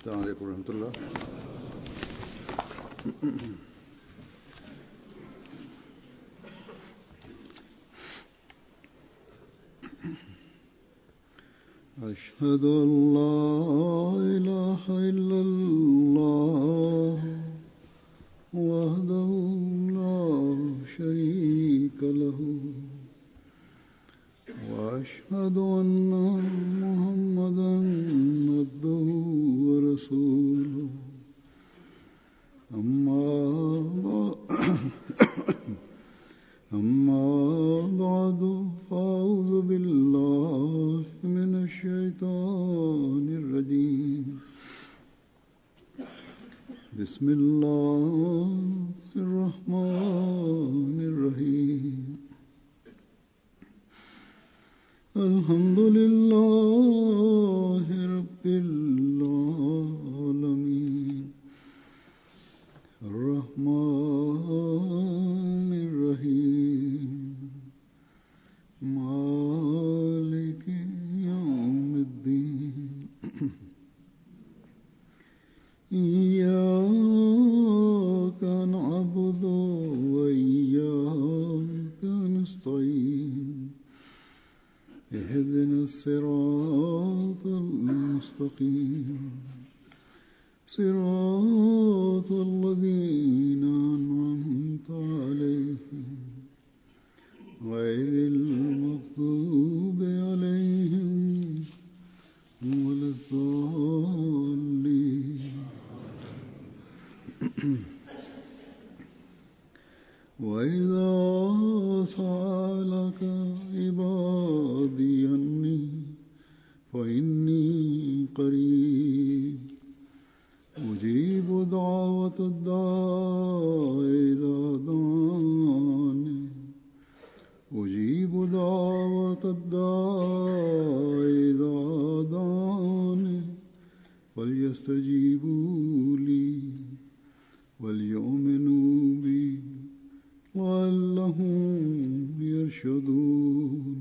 السلام عليكم ورحمة الله أشهد أن لا إله إلا الله وحده لا شريك له وأشهد أن محمدا عبده ورسوله أما بعد أما بعد فأعوذ بالله من الشيطان الرجيم بسم الله الرحمن الرحيم الحمد لله رب العالمين الرحمن الرحيم مالك يوم الدين إياك نعبد وإياك نستعين اهدنا الصراط المستقيم صراط الذين أنعمت عليهم غير المغضوب عليهم ولا الضالين وإذا سألك عبادي عني فإني قريب أجيب دعوة الداع إذا دعاني أجيب دعوة الداع إذا دعاني فليستجيبوا لي وليؤمنوا بي لعلهم يرشدون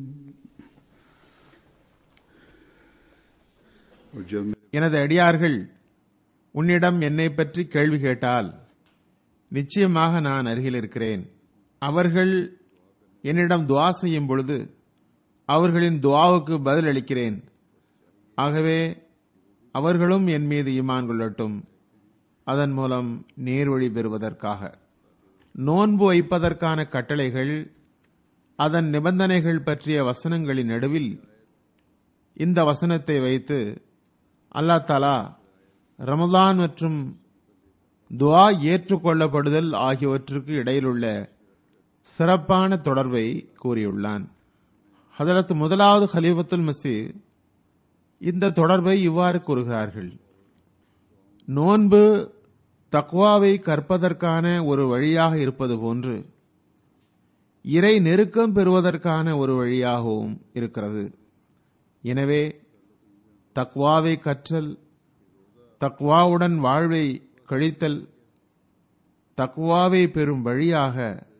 और जब எனது அடியார்கள் உன்னிடம் என்னை பற்றி கேள்வி கேட்டால் நிச்சயமாக நான் அருகில் இருக்கிறேன் அவர்கள் என்னிடம் துவா செய்யும் பொழுது அவர்களின் துவாவுக்கு பதில் அளிக்கிறேன் ஆகவே அவர்களும் என் மீது ஈமான் கொள்ளட்டும் அதன் மூலம் நேர்வழி பெறுவதற்காக நோன்பு வைப்பதற்கான கட்டளைகள் அதன் நிபந்தனைகள் பற்றிய வசனங்களின் நடுவில் இந்த வசனத்தை வைத்து அல்லாஹ் தலா ரமலான் மற்றும் துஆ ஏற்றுக்கொள்ளப்படுதல் ஆகியவற்றுக்கு இடையிலுள்ள சிறப்பான தொடர்பை கூறியுள்ளான் ஹதரத் முதலாவது ஹலீஃபத்துல் மசி இந்த தொடர்பை இவ்வாறு கூறுகிறார்கள் நோன்பு தக்வாவை கற்பதற்கான ஒரு வழியாக இருப்பது போன்று இறை நெருக்கம் பெறுவதற்கான ஒரு வழியாகவும் இருக்கிறது எனவே தக்வாவை கற்றல் தக்வாவுடன் வாழ்வை கழித்தல் தக்வாவை பெறும் வழியாக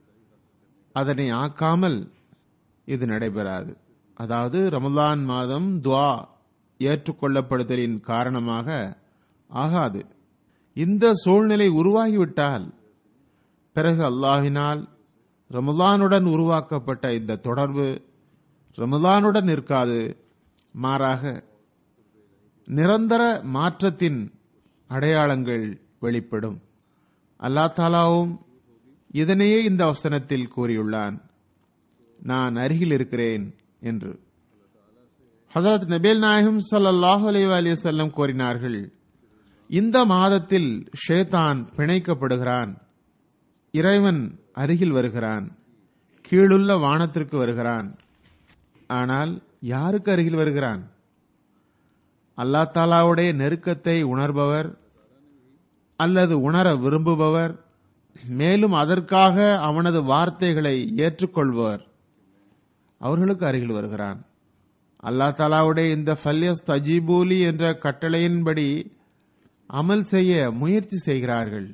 அதனை ஆக்காமல் இது நடைபெறாது அதாவது ரமலான் மாதம் துவா ஏற்றுக்கொள்ளப்படுதலின் காரணமாக ஆகாது இந்த சூழ்நிலை உருவாகிவிட்டால் பிறகு அல்லாஹினால் ரமலானுடன் உருவாக்கப்பட்ட இந்த தொடர்பு ரமலானுடன் நிற்காது மாறாக நிரந்தர மாற்றத்தின் அடையாளங்கள் வெளிப்படும் அல்லா தாலாவும் இதனையே இந்த வசனத்தில் கூறியுள்ளான் நான் அருகில் இருக்கிறேன் என்று ஹசரத் நபேல் நாயகம் ஸல்லல்லாஹு அலைஹி வஸல்லம் கூறினார்கள் இந்த மாதத்தில் ஷேதான் பிணைக்கப்படுகிறான் இறைவன் அருகில் வருகிறான் கீழுள்ள வானத்திற்கு வருகிறான் ஆனால் யாருக்கு அருகில் வருகிறான் அல்லா தாலாவுடைய நெருக்கத்தை உணர்பவர் அல்லது உணர விரும்புபவர் மேலும் அதற்காக அவனது வார்த்தைகளை ஏற்றுக்கொள்பவர் அவர்களுக்கு அருகில் வருகிறான் அல்லா தாலாவுடைய இந்த ஃபல்யஸ் தஜீபூலி என்ற கட்டளையின்படி அமல் செய்ய முயற்சி செய்கிறார்கள்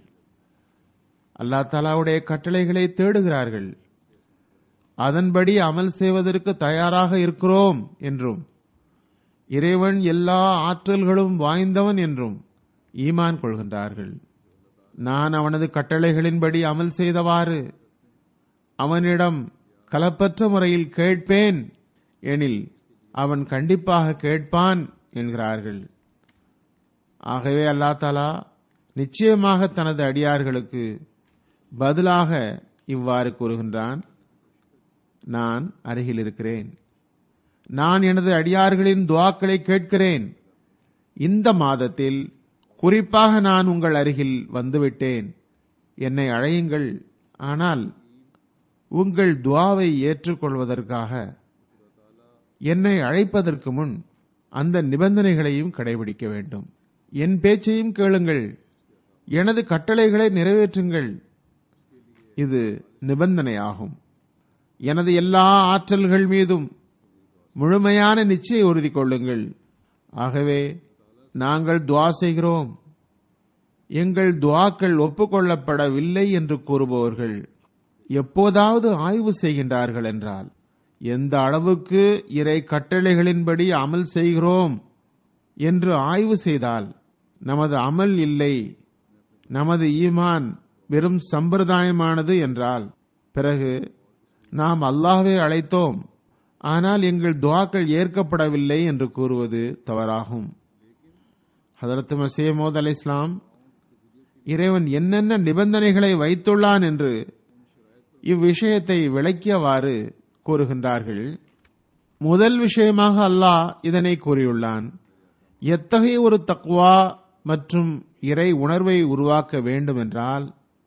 அல்லா தாலாவுடைய கட்டளைகளை தேடுகிறார்கள் அதன்படி அமல் செய்வதற்கு தயாராக இருக்கிறோம் என்றும் இறைவன் எல்லா ஆற்றல்களும் வாய்ந்தவன் என்றும் ஈமான் கொள்கின்றார்கள் நான் அவனது கட்டளைகளின்படி அமல் செய்தவாறு அவனிடம் கலப்பற்ற முறையில் கேட்பேன் எனில் அவன் கண்டிப்பாக கேட்பான் என்கிறார்கள் ஆகவே அல்லா தாலா நிச்சயமாக தனது அடியார்களுக்கு பதிலாக இவ்வாறு கூறுகின்றான் நான் அருகில் இருக்கிறேன் நான் எனது அடியார்களின் துவாக்களை கேட்கிறேன் இந்த மாதத்தில் குறிப்பாக நான் உங்கள் அருகில் வந்துவிட்டேன் என்னை அழையுங்கள் ஆனால் உங்கள் துவாவை ஏற்றுக்கொள்வதற்காக என்னை அழைப்பதற்கு முன் அந்த நிபந்தனைகளையும் கடைபிடிக்க வேண்டும் என் பேச்சையும் கேளுங்கள் எனது கட்டளைகளை நிறைவேற்றுங்கள் இது நிபந்தனையாகும் எனது எல்லா ஆற்றல்கள் மீதும் முழுமையான நிச்சய உறுதி கொள்ளுங்கள் ஆகவே நாங்கள் துவா செய்கிறோம் எங்கள் துவாக்கள் ஒப்புக்கொள்ளப்படவில்லை என்று கூறுபவர்கள் எப்போதாவது ஆய்வு செய்கின்றார்கள் என்றால் எந்த அளவுக்கு இறை கட்டளைகளின்படி அமல் செய்கிறோம் என்று ஆய்வு செய்தால் நமது அமல் இல்லை நமது ஈமான் வெறும் சம்பிரதாயமானது என்றால் பிறகு நாம் அல்லாஹ்வை அழைத்தோம் ஆனால் எங்கள் துவாக்கள் ஏற்கப்படவில்லை என்று கூறுவது தவறாகும் ஹதரத் மசீமோத் அலி இஸ்லாம் இறைவன் என்னென்ன நிபந்தனைகளை வைத்துள்ளான் என்று இவ்விஷயத்தை விளக்கியவாறு கூறுகின்றார்கள் முதல் விஷயமாக அல்லாஹ் இதனை கூறியுள்ளான் எத்தகைய ஒரு தக்வா மற்றும் இறை உணர்வை உருவாக்க வேண்டும் என்றால்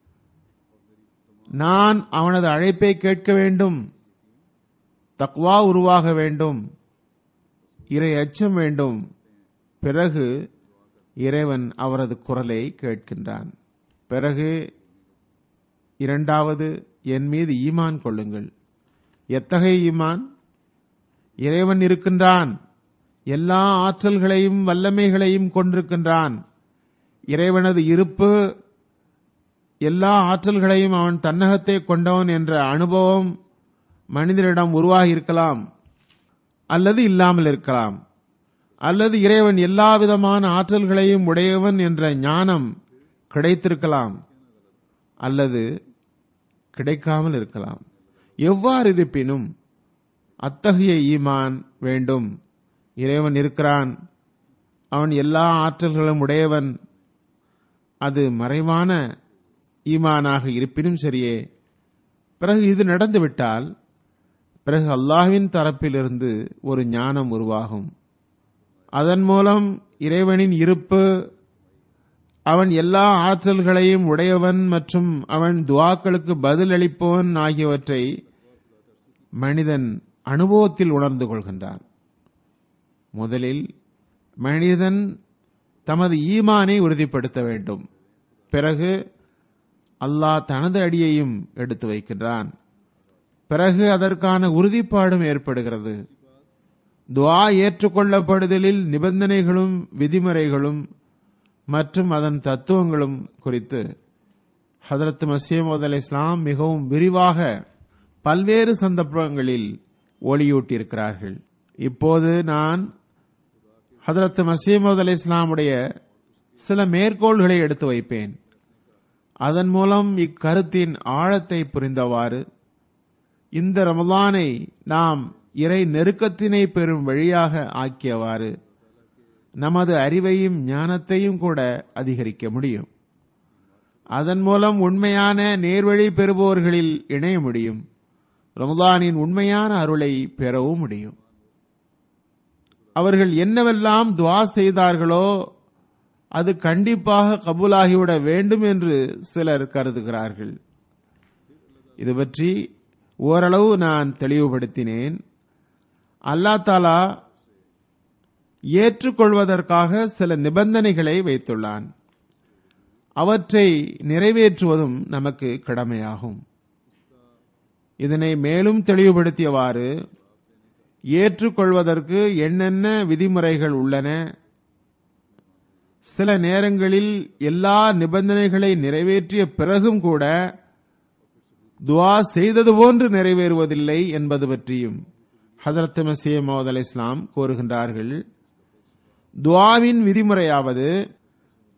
நான் அவனது அழைப்பை கேட்க வேண்டும் தக்வா உருவாக வேண்டும் இறை அச்சம் வேண்டும் பிறகு இறைவன் அவரது குரலை கேட்கின்றான் பிறகு இரண்டாவது என் மீது ஈமான் கொள்ளுங்கள் எத்தகைய ஈமான் இறைவன் இருக்கின்றான் எல்லா ஆற்றல்களையும் வல்லமைகளையும் கொண்டிருக்கின்றான் இறைவனது இருப்பு எல்லா ஆற்றல்களையும் அவன் தன்னகத்தை கொண்டவன் என்ற அனுபவம் மனிதரிடம் உருவாகி இருக்கலாம் அல்லது இல்லாமல் இருக்கலாம் அல்லது இறைவன் எல்லா விதமான ஆற்றல்களையும் உடையவன் என்ற ஞானம் கிடைத்திருக்கலாம் அல்லது கிடைக்காமல் இருக்கலாம் எவ்வாறு இருப்பினும் அத்தகைய ஈமான் வேண்டும் இறைவன் இருக்கிறான் அவன் எல்லா ஆற்றல்களும் உடையவன் அது மறைவான ஈமானாக இருப்பினும் சரியே பிறகு இது நடந்துவிட்டால் பிறகு அல்லாஹ்வின் தரப்பிலிருந்து ஒரு ஞானம் உருவாகும் அதன் மூலம் இறைவனின் இருப்பு அவன் எல்லா ஆற்றல்களையும் உடையவன் மற்றும் அவன் துவாக்களுக்கு பதில் அளிப்பவன் ஆகியவற்றை மனிதன் அனுபவத்தில் உணர்ந்து கொள்கின்றான் முதலில் மனிதன் தமது ஈமானை உறுதிப்படுத்த வேண்டும் பிறகு அல்லாஹ் தனது அடியையும் எடுத்து வைக்கின்றான் பிறகு அதற்கான உறுதிப்பாடும் ஏற்படுகிறது துவா ஏற்றுக்கொள்ளப்படுதலில் நிபந்தனைகளும் விதிமுறைகளும் மற்றும் அதன் தத்துவங்களும் குறித்து ஹதரத் மசீமோத் அலி இஸ்லாம் மிகவும் விரிவாக பல்வேறு சந்தர்ப்பங்களில் ஒளியூட்டியிருக்கிறார்கள் இப்போது நான் ஹதரத் மசீமோத் அலி இஸ்லாமுடைய சில மேற்கோள்களை எடுத்து வைப்பேன் அதன் மூலம் இக்கருத்தின் ஆழத்தை புரிந்தவாறு இந்த ரமலானை நாம் இறை நெருக்கத்தினை பெறும் வழியாக ஆக்கியவாறு நமது அறிவையும் ஞானத்தையும் கூட அதிகரிக்க முடியும் அதன் மூலம் உண்மையான நேர்வழி பெறுபவர்களில் இணைய முடியும் ரமலானின் உண்மையான அருளை பெறவும் முடியும் அவர்கள் என்னவெல்லாம் துவா செய்தார்களோ அது கண்டிப்பாக கபூலாகிவிட வேண்டும் என்று சிலர் கருதுகிறார்கள் இது பற்றி ஓரளவு நான் தெளிவுபடுத்தினேன் அல்லா தாலா ஏற்றுக்கொள்வதற்காக சில நிபந்தனைகளை வைத்துள்ளான் அவற்றை நிறைவேற்றுவதும் நமக்கு கடமையாகும் இதனை மேலும் தெளிவுபடுத்தியவாறு ஏற்றுக்கொள்வதற்கு என்னென்ன விதிமுறைகள் உள்ளன சில நேரங்களில் எல்லா நிபந்தனைகளை நிறைவேற்றிய பிறகும் கூட துவா செய்தது போன்று நிறைவேறுவதில்லை என்பது பற்றியும் ஹதரத் மசீம் அலி இஸ்லாம் கூறுகின்றார்கள் துவாவின் விதிமுறையாவது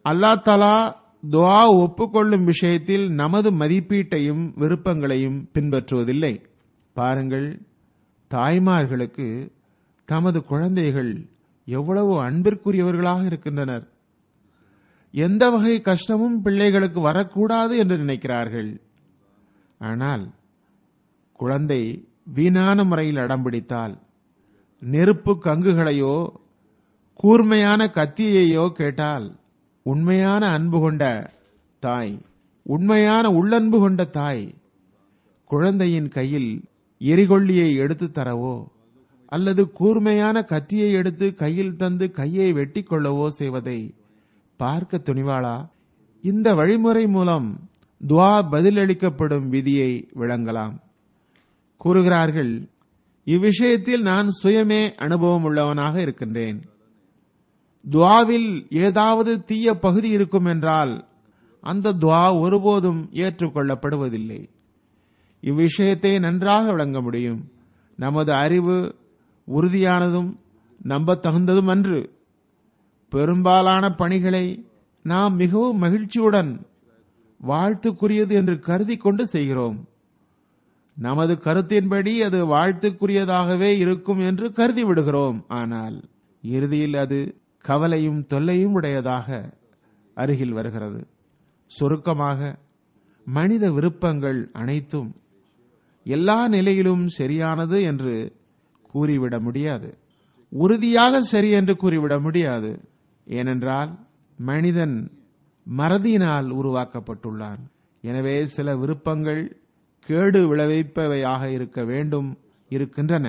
அல்லாஹ் தலா துவா ஒப்புக்கொள்ளும் விஷயத்தில் நமது மதிப்பீட்டையும் விருப்பங்களையும் பின்பற்றுவதில்லை பாருங்கள் தாய்மார்களுக்கு தமது குழந்தைகள் எவ்வளவு அன்பிற்குரியவர்களாக இருக்கின்றனர் எந்த வகை கஷ்டமும் பிள்ளைகளுக்கு வரக்கூடாது என்று நினைக்கிறார்கள் ஆனால் குழந்தை வீணான முறையில் அடம்பிடித்தால் நெருப்பு கங்குகளையோ கூர்மையான கத்தியையோ கேட்டால் உண்மையான அன்பு கொண்ட தாய் உண்மையான உள்ளன்பு கொண்ட தாய் குழந்தையின் கையில் எரிகொள்ளியை எடுத்து தரவோ அல்லது கூர்மையான கத்தியை எடுத்து கையில் தந்து கையை வெட்டிக் கொள்ளவோ செய்வதை பார்க்க துணிவாளா இந்த வழிமுறை மூலம் துவா பதிலளிக்கப்படும் விதியை விளங்கலாம் கூறுகிறார்கள் இவ்விஷயத்தில் நான் சுயமே அனுபவம் உள்ளவனாக இருக்கின்றேன் துவாவில் ஏதாவது தீய பகுதி இருக்கும் என்றால் அந்த துவா ஒருபோதும் ஏற்றுக்கொள்ளப்படுவதில்லை இவ்விஷயத்தை நன்றாக விளங்க முடியும் நமது அறிவு உறுதியானதும் நம்பத்தகுந்ததும் அன்று பெரும்பாலான பணிகளை நாம் மிகவும் மகிழ்ச்சியுடன் வாழ்த்துக்குரியது என்று கருதி கொண்டு செய்கிறோம் நமது கருத்தின்படி அது வாழ்த்துக்குரியதாகவே இருக்கும் என்று கருதி விடுகிறோம் ஆனால் இறுதியில் அது கவலையும் தொல்லையும் உடையதாக அருகில் வருகிறது சுருக்கமாக மனித விருப்பங்கள் அனைத்தும் எல்லா நிலையிலும் சரியானது என்று கூறிவிட முடியாது உறுதியாக சரி என்று கூறிவிட முடியாது ஏனென்றால் மனிதன் மறதியினால் உருவாக்கப்பட்டுள்ளான் எனவே சில விருப்பங்கள் கேடு விளைவிப்பவையாக இருக்க வேண்டும் இருக்கின்றன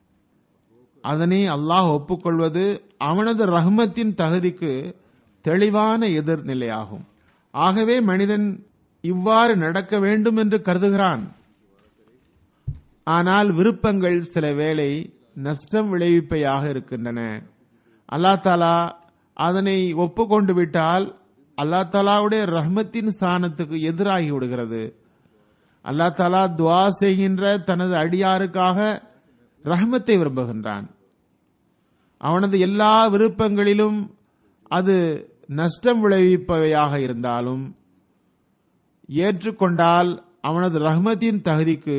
அதனை அல்லாஹ் ஒப்புக்கொள்வது அவனது ரஹ்மத்தின் தகுதிக்கு தெளிவான எதிர்நிலையாகும் ஆகவே மனிதன் இவ்வாறு நடக்க வேண்டும் என்று கருதுகிறான் ஆனால் விருப்பங்கள் சில வேளை நஷ்டம் விளைவிப்பையாக இருக்கின்றன அல்லா தாலா அதனை ஒப்புக்கொண்டு விட்டால் அல்லா தாலாவுடைய ரஹ்மத்தின் ஸ்தானத்துக்கு எதிராகி விடுகிறது அல்லா தாலா துவா செய்கின்ற தனது அடியாருக்காக ரஹ்மத்தை விரும்புகின்றான் அவனது எல்லா விருப்பங்களிலும் அது நஷ்டம் விளைவிப்பவையாக இருந்தாலும் ஏற்றுக்கொண்டால் அவனது ரஹ்மத்தின் தகுதிக்கு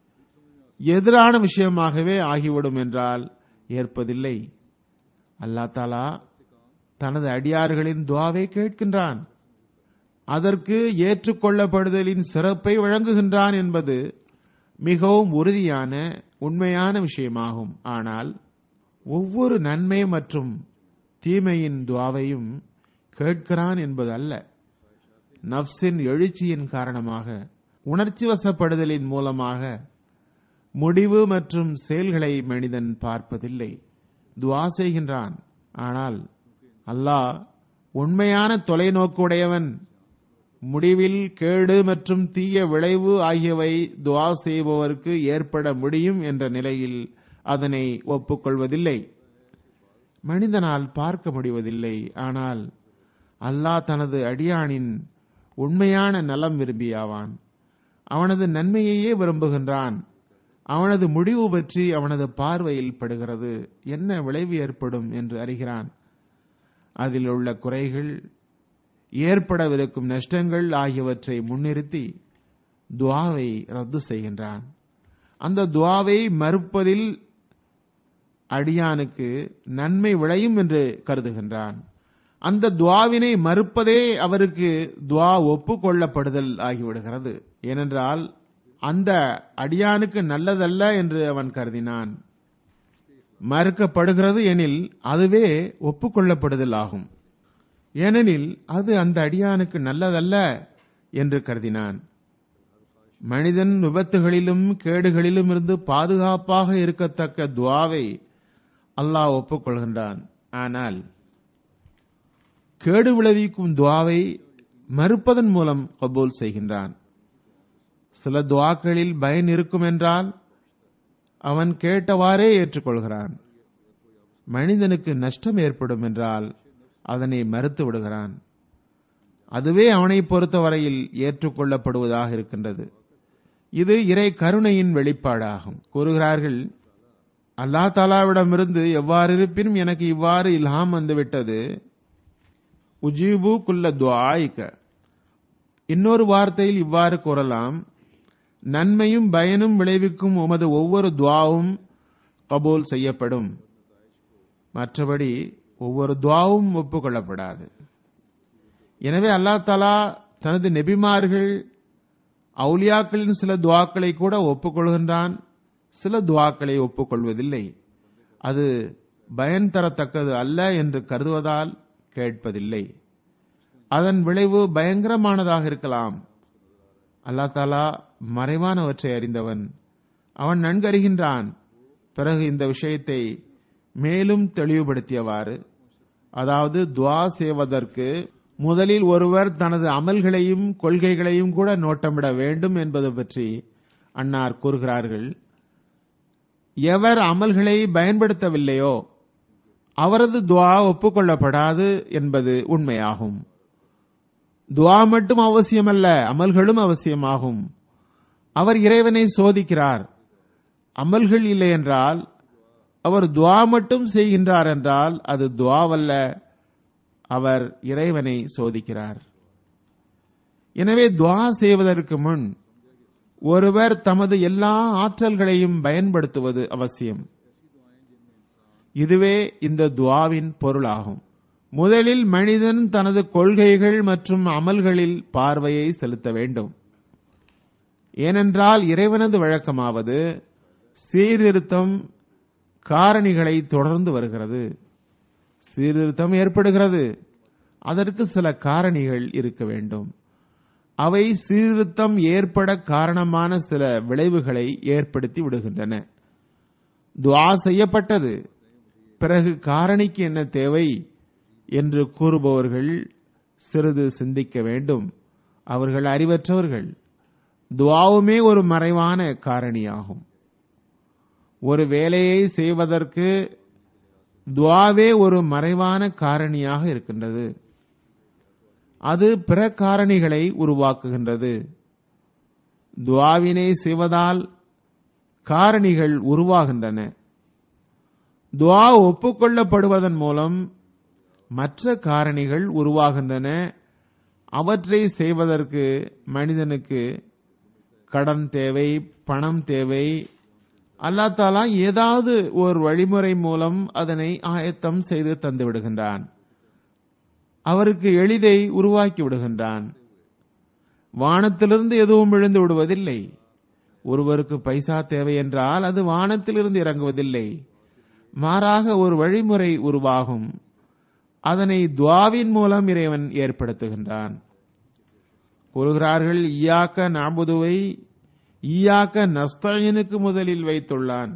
எதிரான விஷயமாகவே ஆகிவிடும் என்றால் ஏற்பதில்லை அல்லா தாலா தனது அடியார்களின் துவாவை கேட்கின்றான் அதற்கு ஏற்றுக்கொள்ளப்படுதலின் சிறப்பை வழங்குகின்றான் என்பது மிகவும் உறுதியான உண்மையான விஷயமாகும் ஆனால் ஒவ்வொரு நன்மை மற்றும் தீமையின் துவாவையும் கேட்கிறான் என்பது அல்ல நப்சின் எழுச்சியின் காரணமாக உணர்ச்சி வசப்படுதலின் மூலமாக முடிவு மற்றும் செயல்களை மனிதன் பார்ப்பதில்லை துவா செய்கின்றான் ஆனால் அல்லாஹ் உண்மையான தொலைநோக்குடையவன் முடிவில் கேடு மற்றும் தீய விளைவு ஆகியவை துவா செய்பவருக்கு ஏற்பட முடியும் என்ற நிலையில் அதனை ஒப்புக்கொள்வதில்லை மனிதனால் பார்க்க முடிவதில்லை ஆனால் அல்லாஹ் தனது அடியானின் உண்மையான நலம் விரும்பியாவான் அவனது நன்மையையே விரும்புகின்றான் அவனது முடிவு பற்றி அவனது பார்வையில் படுகிறது என்ன விளைவு ஏற்படும் என்று அறிகிறான் அதில் உள்ள குறைகள் ஏற்படவிருக்கும் நஷ்டங்கள் ஆகியவற்றை முன்னிறுத்தி துவாவை ரத்து செய்கின்றான் அந்த துவாவை மறுப்பதில் அடியானுக்கு நன்மை விளையும் என்று கருதுகின்றான் அந்த துவாவினை மறுப்பதே அவருக்கு துவா ஒப்புக்கொள்ளப்படுதல் ஆகிவிடுகிறது ஏனென்றால் அந்த அடியானுக்கு நல்லதல்ல என்று அவன் கருதினான் மறுக்கப்படுகிறது எனில் அதுவே ஒப்புக்கொள்ளப்படுதல் ஆகும் ஏனெனில் அது அந்த அடியானுக்கு நல்லதல்ல என்று கருதினான் மனிதன் விபத்துகளிலும் கேடுகளிலும் இருந்து பாதுகாப்பாக இருக்கத்தக்க துவாவை அல்லாஹ் ஒப்புக்கொள்கின்றான் ஆனால் கேடு விளைவிக்கும் துவாவை மறுப்பதன் மூலம் கபூல் செய்கின்றான் சில துவாக்களில் பயன் இருக்கும் என்றால் அவன் கேட்டவாறே ஏற்றுக்கொள்கிறான் மனிதனுக்கு நஷ்டம் ஏற்படும் என்றால் அதனை மறுத்து விடுகிறான் அதுவே அவனை பொறுத்தவரையில் ஏற்றுக்கொள்ளப்படுவதாக இருக்கின்றது இது இறை கருணையின் வெளிப்பாடாகும் கூறுகிறார்கள் அல்லா தாலாவிடமிருந்து எவ்வாறு இருப்பினும் எனக்கு இவ்வாறு இல்ஹாம் வந்துவிட்டது உஜீபு குல்ல துஆயிக இன்னொரு வார்த்தையில் இவ்வாறு கூறலாம் நன்மையும் பயனும் விளைவிக்கும் உமது ஒவ்வொரு துவாவும் கபூல் செய்யப்படும் மற்றபடி ஒவ்வொரு துவாவும் ஒப்புக்கொள்ளப்படாது எனவே அல்லாஹ் தலா தனது நெபிமார்கள் அவுலியாக்களின் சில துவாக்களை கூட ஒப்புக்கொள்கின்றான் சில துவாக்களை ஒப்புக்கொள்வதில்லை அது பயன் தரத்தக்கது அல்ல என்று கருதுவதால் கேட்பதில்லை அதன் விளைவு பயங்கரமானதாக இருக்கலாம் அல்லா தாலா மறைவானவற்றை அறிந்தவன் அவன் நன்கறிகின்றான் பிறகு இந்த விஷயத்தை மேலும் தெளிவுபடுத்தியவாறு அதாவது துவா செய்வதற்கு முதலில் ஒருவர் தனது அமல்களையும் கொள்கைகளையும் கூட நோட்டமிட வேண்டும் என்பது பற்றி அன்னார் கூறுகிறார்கள் எவர் அமல்களை பயன்படுத்தவில்லையோ அவரது துவா ஒப்புக்கொள்ளப்படாது என்பது உண்மையாகும் துவா மட்டும் அவசியமல்ல அமல்களும் அவசியமாகும் அவர் இறைவனை சோதிக்கிறார் அமல்கள் இல்லை என்றால் அவர் துவா மட்டும் செய்கின்றார் என்றால் அது துவாவல்ல அவர் இறைவனை சோதிக்கிறார் எனவே துவா செய்வதற்கு முன் ஒருவர் தமது எல்லா ஆற்றல்களையும் பயன்படுத்துவது அவசியம் இதுவே இந்த துவாவின் பொருளாகும் முதலில் மனிதன் தனது கொள்கைகள் மற்றும் அமல்களில் பார்வையை செலுத்த வேண்டும் ஏனென்றால் இறைவனது வழக்கமாவது சீர்திருத்தம் காரணிகளை தொடர்ந்து வருகிறது சீர்திருத்தம் ஏற்படுகிறது அதற்கு சில காரணிகள் இருக்க வேண்டும் அவை சீர்திருத்தம் ஏற்பட காரணமான சில விளைவுகளை ஏற்படுத்தி விடுகின்றன துவா செய்யப்பட்டது பிறகு காரணிக்கு என்ன தேவை என்று கூறுபவர்கள் சிறிது சிந்திக்க வேண்டும் அவர்கள் அறிவற்றவர்கள் துவாவுமே ஒரு மறைவான காரணியாகும் ஒரு வேலையை செய்வதற்கு துவாவே ஒரு மறைவான காரணியாக இருக்கின்றது அது பிற காரணிகளை உருவாக்குகின்றது துவாவினை செய்வதால் காரணிகள் உருவாகின்றன துவா ஒப்புக்கொள்ளப்படுவதன் மூலம் மற்ற காரணிகள் உருவாகின்றன அவற்றை செய்வதற்கு மனிதனுக்கு கடன் தேவை பணம் தேவை அல்லா தாலா ஏதாவது ஒரு வழிமுறை மூலம் அதனை ஆயத்தம் செய்து தந்து விடுகின்றான் அவருக்கு எளிதை உருவாக்கி விடுகின்றான் வானத்திலிருந்து எதுவும் விழுந்து விடுவதில்லை ஒருவருக்கு பைசா தேவை என்றால் அது வானத்திலிருந்து இறங்குவதில்லை மாறாக ஒரு வழிமுறை உருவாகும் அதனை துவாவின் மூலம் இறைவன் ஏற்படுத்துகின்றான் கூறுகிறார்கள் ஈயாக்க நாபுதுவை ஈயாக்க நஸ்தயனுக்கு முதலில் வைத்துள்ளான்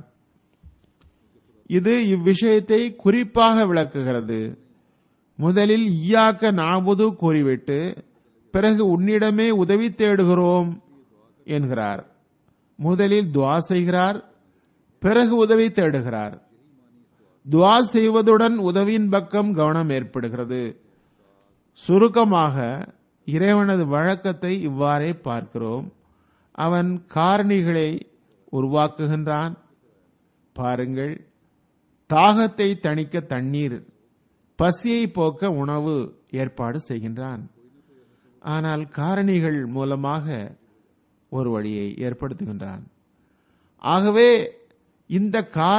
இது இவ்விஷயத்தை குறிப்பாக விளக்குகிறது முதலில் ஈயாக்க நாபுது கூறிவிட்டு பிறகு உன்னிடமே உதவி தேடுகிறோம் என்கிறார் முதலில் துவா செய்கிறார் பிறகு உதவி தேடுகிறார் துவா செய்வதுடன் உதவியின் பக்கம் கவனம் ஏற்படுகிறது சுருக்கமாக இறைவனது வழக்கத்தை இவ்வாறே பார்க்கிறோம் அவன் காரணிகளை உருவாக்குகின்றான் பாருங்கள் தாகத்தை தணிக்க தண்ணீர் பசியை போக்க உணவு ஏற்பாடு செய்கின்றான் ஆனால் காரணிகள் மூலமாக ஒரு வழியை ஏற்படுத்துகின்றான் ஆகவே இந்த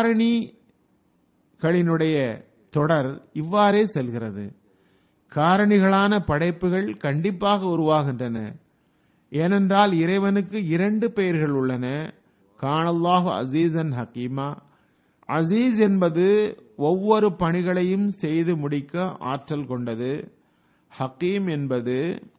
காரணிகளினுடைய தொடர் இவ்வாறே செல்கிறது காரணிகளான படைப்புகள் கண்டிப்பாக உருவாகின்றன ஏனென்றால் இறைவனுக்கு இரண்டு பெயர்கள் உள்ளன காணல்லாஹு அசீசன் ஹக்கீமா அசீஸ் என்பது ஒவ்வொரு பணிகளையும் செய்து முடிக்க ஆற்றல் கொண்டது ஹக்கீம் என்பது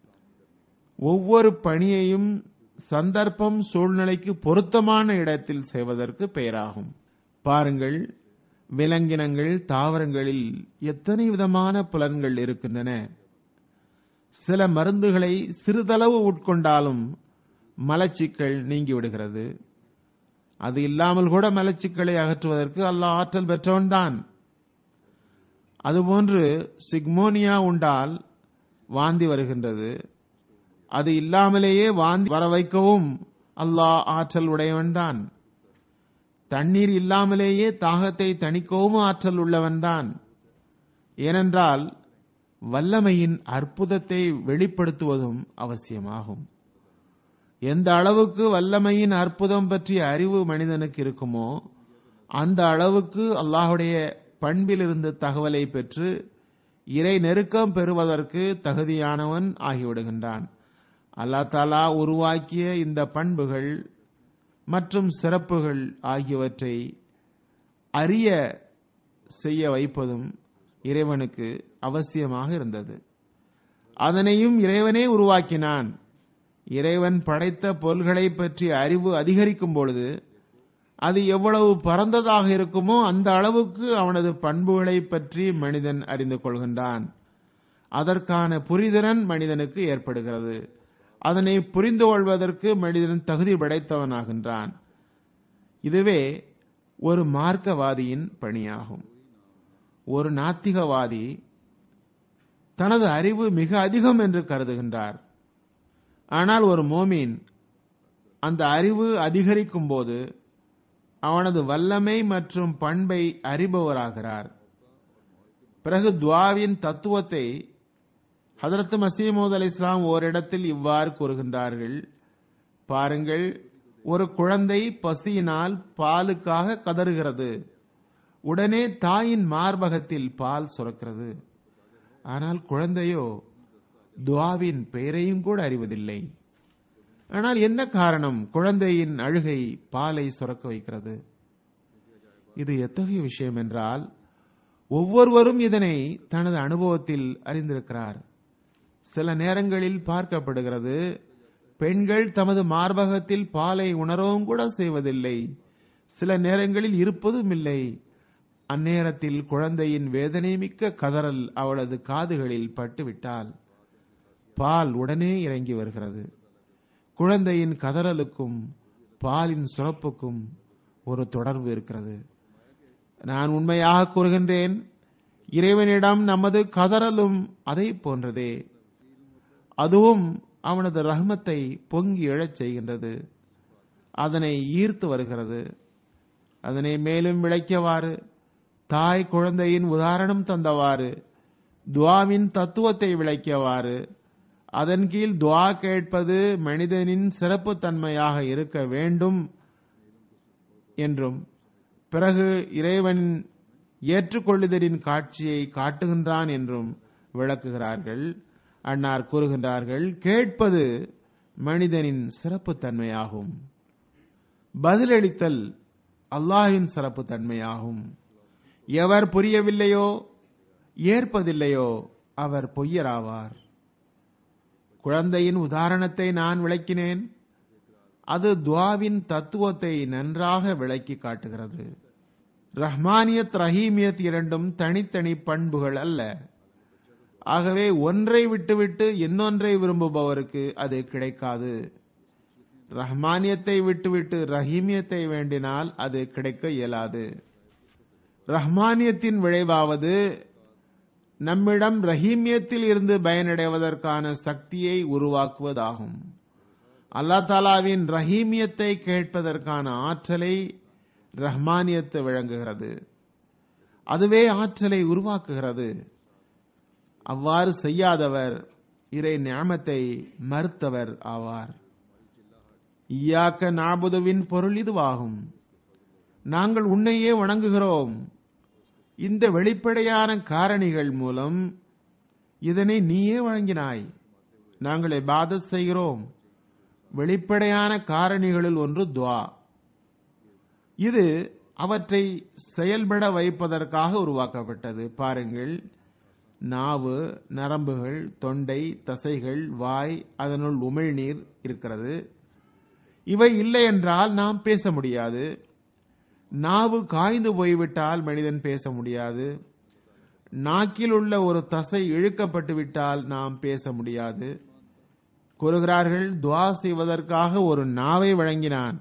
ஒவ்வொரு பணியையும் சந்தர்ப்பம் சூழ்நிலைக்கு பொருத்தமான இடத்தில் செய்வதற்கு பெயராகும் பாருங்கள் விலங்கினங்கள் தாவரங்களில் எத்தனை விதமான புலன்கள் இருக்கின்றன சில மருந்துகளை சிறிதளவு உட்கொண்டாலும் மலச்சிக்கல் நீங்கிவிடுகிறது அது இல்லாமல் கூட மலச்சிக்கலை அகற்றுவதற்கு அல்லாஹ் ஆற்றல் பெற்றவன்தான் அதுபோன்று சிக்மோனியா உண்டால் வாந்தி வருகின்றது அது இல்லாமலேயே வாந்தி வர வைக்கவும் அல்லாஹ் ஆற்றல் உடையவன்தான் தண்ணீர் இல்லாமலேயே தாகத்தை தணிக்கவும் ஆற்றல் உள்ளவன்தான் ஏனென்றால் வல்லமையின் அற்புதத்தை வெளிப்படுத்துவதும் அவசியமாகும் எந்த அளவுக்கு வல்லமையின் அற்புதம் பற்றிய அறிவு மனிதனுக்கு இருக்குமோ அந்த அளவுக்கு அல்லாஹுடைய பண்பிலிருந்து தகவலை பெற்று இறை நெருக்கம் பெறுவதற்கு தகுதியானவன் ஆகிவிடுகின்றான் அல்லா தாலா உருவாக்கிய இந்த பண்புகள் மற்றும் சிறப்புகள் ஆகியவற்றை அறிய செய்ய வைப்பதும் இறைவனுக்கு அவசியமாக இருந்தது அதனையும் இறைவனே உருவாக்கினான் இறைவன் படைத்த பொருள்களை பற்றிய அறிவு அதிகரிக்கும் பொழுது அது எவ்வளவு பரந்ததாக இருக்குமோ அந்த அளவுக்கு அவனது பண்புகளை பற்றி மனிதன் அறிந்து கொள்கின்றான் அதற்கான புரிதிறன் மனிதனுக்கு ஏற்படுகிறது அதனை புரிந்து கொள்வதற்கு மனிதன் தகுதி படைத்தவனாகின்றான் இதுவே ஒரு மார்க்கவாதியின் பணியாகும் ஒரு நாத்திகவாதி தனது அறிவு மிக அதிகம் என்று கருதுகின்றார் ஆனால் ஒரு மோமீன் அந்த அறிவு அதிகரிக்கும் போது அவனது வல்லமை மற்றும் பண்பை அறிபவராகிறார் பிறகு துவாவின் தத்துவத்தை ஹதரத் மசீமூத் அலி இஸ்லாம் ஓரிடத்தில் இவ்வாறு கூறுகின்றார்கள் பாருங்கள் ஒரு குழந்தை பசியினால் பாலுக்காக கதறுகிறது உடனே தாயின் மார்பகத்தில் பால் சுரக்கிறது ஆனால் குழந்தையோ துவாவின் பெயரையும் கூட அறிவதில்லை ஆனால் என்ன காரணம் குழந்தையின் அழுகை பாலை சுரக்க வைக்கிறது இது எத்தகைய விஷயம் என்றால் ஒவ்வொருவரும் இதனை தனது அனுபவத்தில் அறிந்திருக்கிறார் சில நேரங்களில் பார்க்கப்படுகிறது பெண்கள் தமது மார்பகத்தில் பாலை உணரவும் கூட செய்வதில்லை சில நேரங்களில் இருப்பதும் இல்லை அந்நேரத்தில் குழந்தையின் வேதனை மிக்க கதறல் அவளது காதுகளில் பட்டுவிட்டால் பால் உடனே இறங்கி வருகிறது குழந்தையின் கதறலுக்கும் பாலின் சுரப்புக்கும் ஒரு தொடர்பு இருக்கிறது நான் உண்மையாக கூறுகின்றேன் இறைவனிடம் நமது கதறலும் அதை போன்றதே அதுவும் அவனது ரஹமத்தை பொங்கி எழச் செய்கின்றது அதனை ஈர்த்து வருகிறது அதனை மேலும் விளைக்கவாறு தாய் குழந்தையின் உதாரணம் தந்தவாறு துவாவின் தத்துவத்தை விளக்கியவாறு அதன் கீழ் துவா கேட்பது மனிதனின் சிறப்பு தன்மையாக இருக்க வேண்டும் என்றும் பிறகு இறைவன் ஏற்றுக்கொள்ளுதலின் காட்சியை காட்டுகின்றான் என்றும் விளக்குகிறார்கள் அன்னார் கூறுகின்றார்கள் கேட்பது மனிதனின் சிறப்பு தன்மையாகும் பதிலளித்தல் அல்லாஹின் சிறப்பு தன்மையாகும் எவர் புரியவில்லையோ ஏற்பதில்லையோ அவர் பொய்யராவார் குழந்தையின் உதாரணத்தை நான் விளக்கினேன் அது துவாவின் தத்துவத்தை நன்றாக விளக்கி காட்டுகிறது ரஹ்மானியத் ரஹீமியத் இரண்டும் தனித்தனி பண்புகள் அல்ல ஆகவே ஒன்றை விட்டுவிட்டு இன்னொன்றை விரும்புபவருக்கு அது கிடைக்காது ரஹ்மானியத்தை விட்டுவிட்டு ரஹீமியத்தை வேண்டினால் அது கிடைக்க இயலாது ரஹ்மானியத்தின் விளைவாவது நம்மிடம் ரஹீமியத்தில் இருந்து பயனடைவதற்கான சக்தியை உருவாக்குவதாகும் அல்லா தாலாவின் ரஹீமியத்தை கேட்பதற்கான ஆற்றலை ரஹ்மானியத்து வழங்குகிறது அதுவே ஆற்றலை உருவாக்குகிறது அவ்வாறு செய்யாதவர் இறை ஞாமத்தை மறுத்தவர் ஆவார் ஈயாக்க நாபுதுவின் பொருள் இதுவாகும் நாங்கள் உன்னையே வணங்குகிறோம் இந்த வெளிப்படையான காரணிகள் மூலம் இதனை நீயே வழங்கினாய் நாங்கள் இபாதத் செய்கிறோம் வெளிப்படையான காரணிகளில் ஒன்று துவா இது அவற்றை செயல்பட வைப்பதற்காக உருவாக்கப்பட்டது பாருங்கள் நாவு நரம்புகள் தொண்டை தசைகள் வாய் அதனுள் உமிழ்நீர் இருக்கிறது இவை இல்லை என்றால் நாம் பேச முடியாது நாவு காய்ந்து போய்விட்டால் மனிதன் பேச முடியாது நாக்கில் உள்ள ஒரு தசை இழுக்கப்பட்டு விட்டால் நாம் பேச முடியாது கூறுகிறார்கள் துவா செய்வதற்காக ஒரு நாவை வழங்கினான்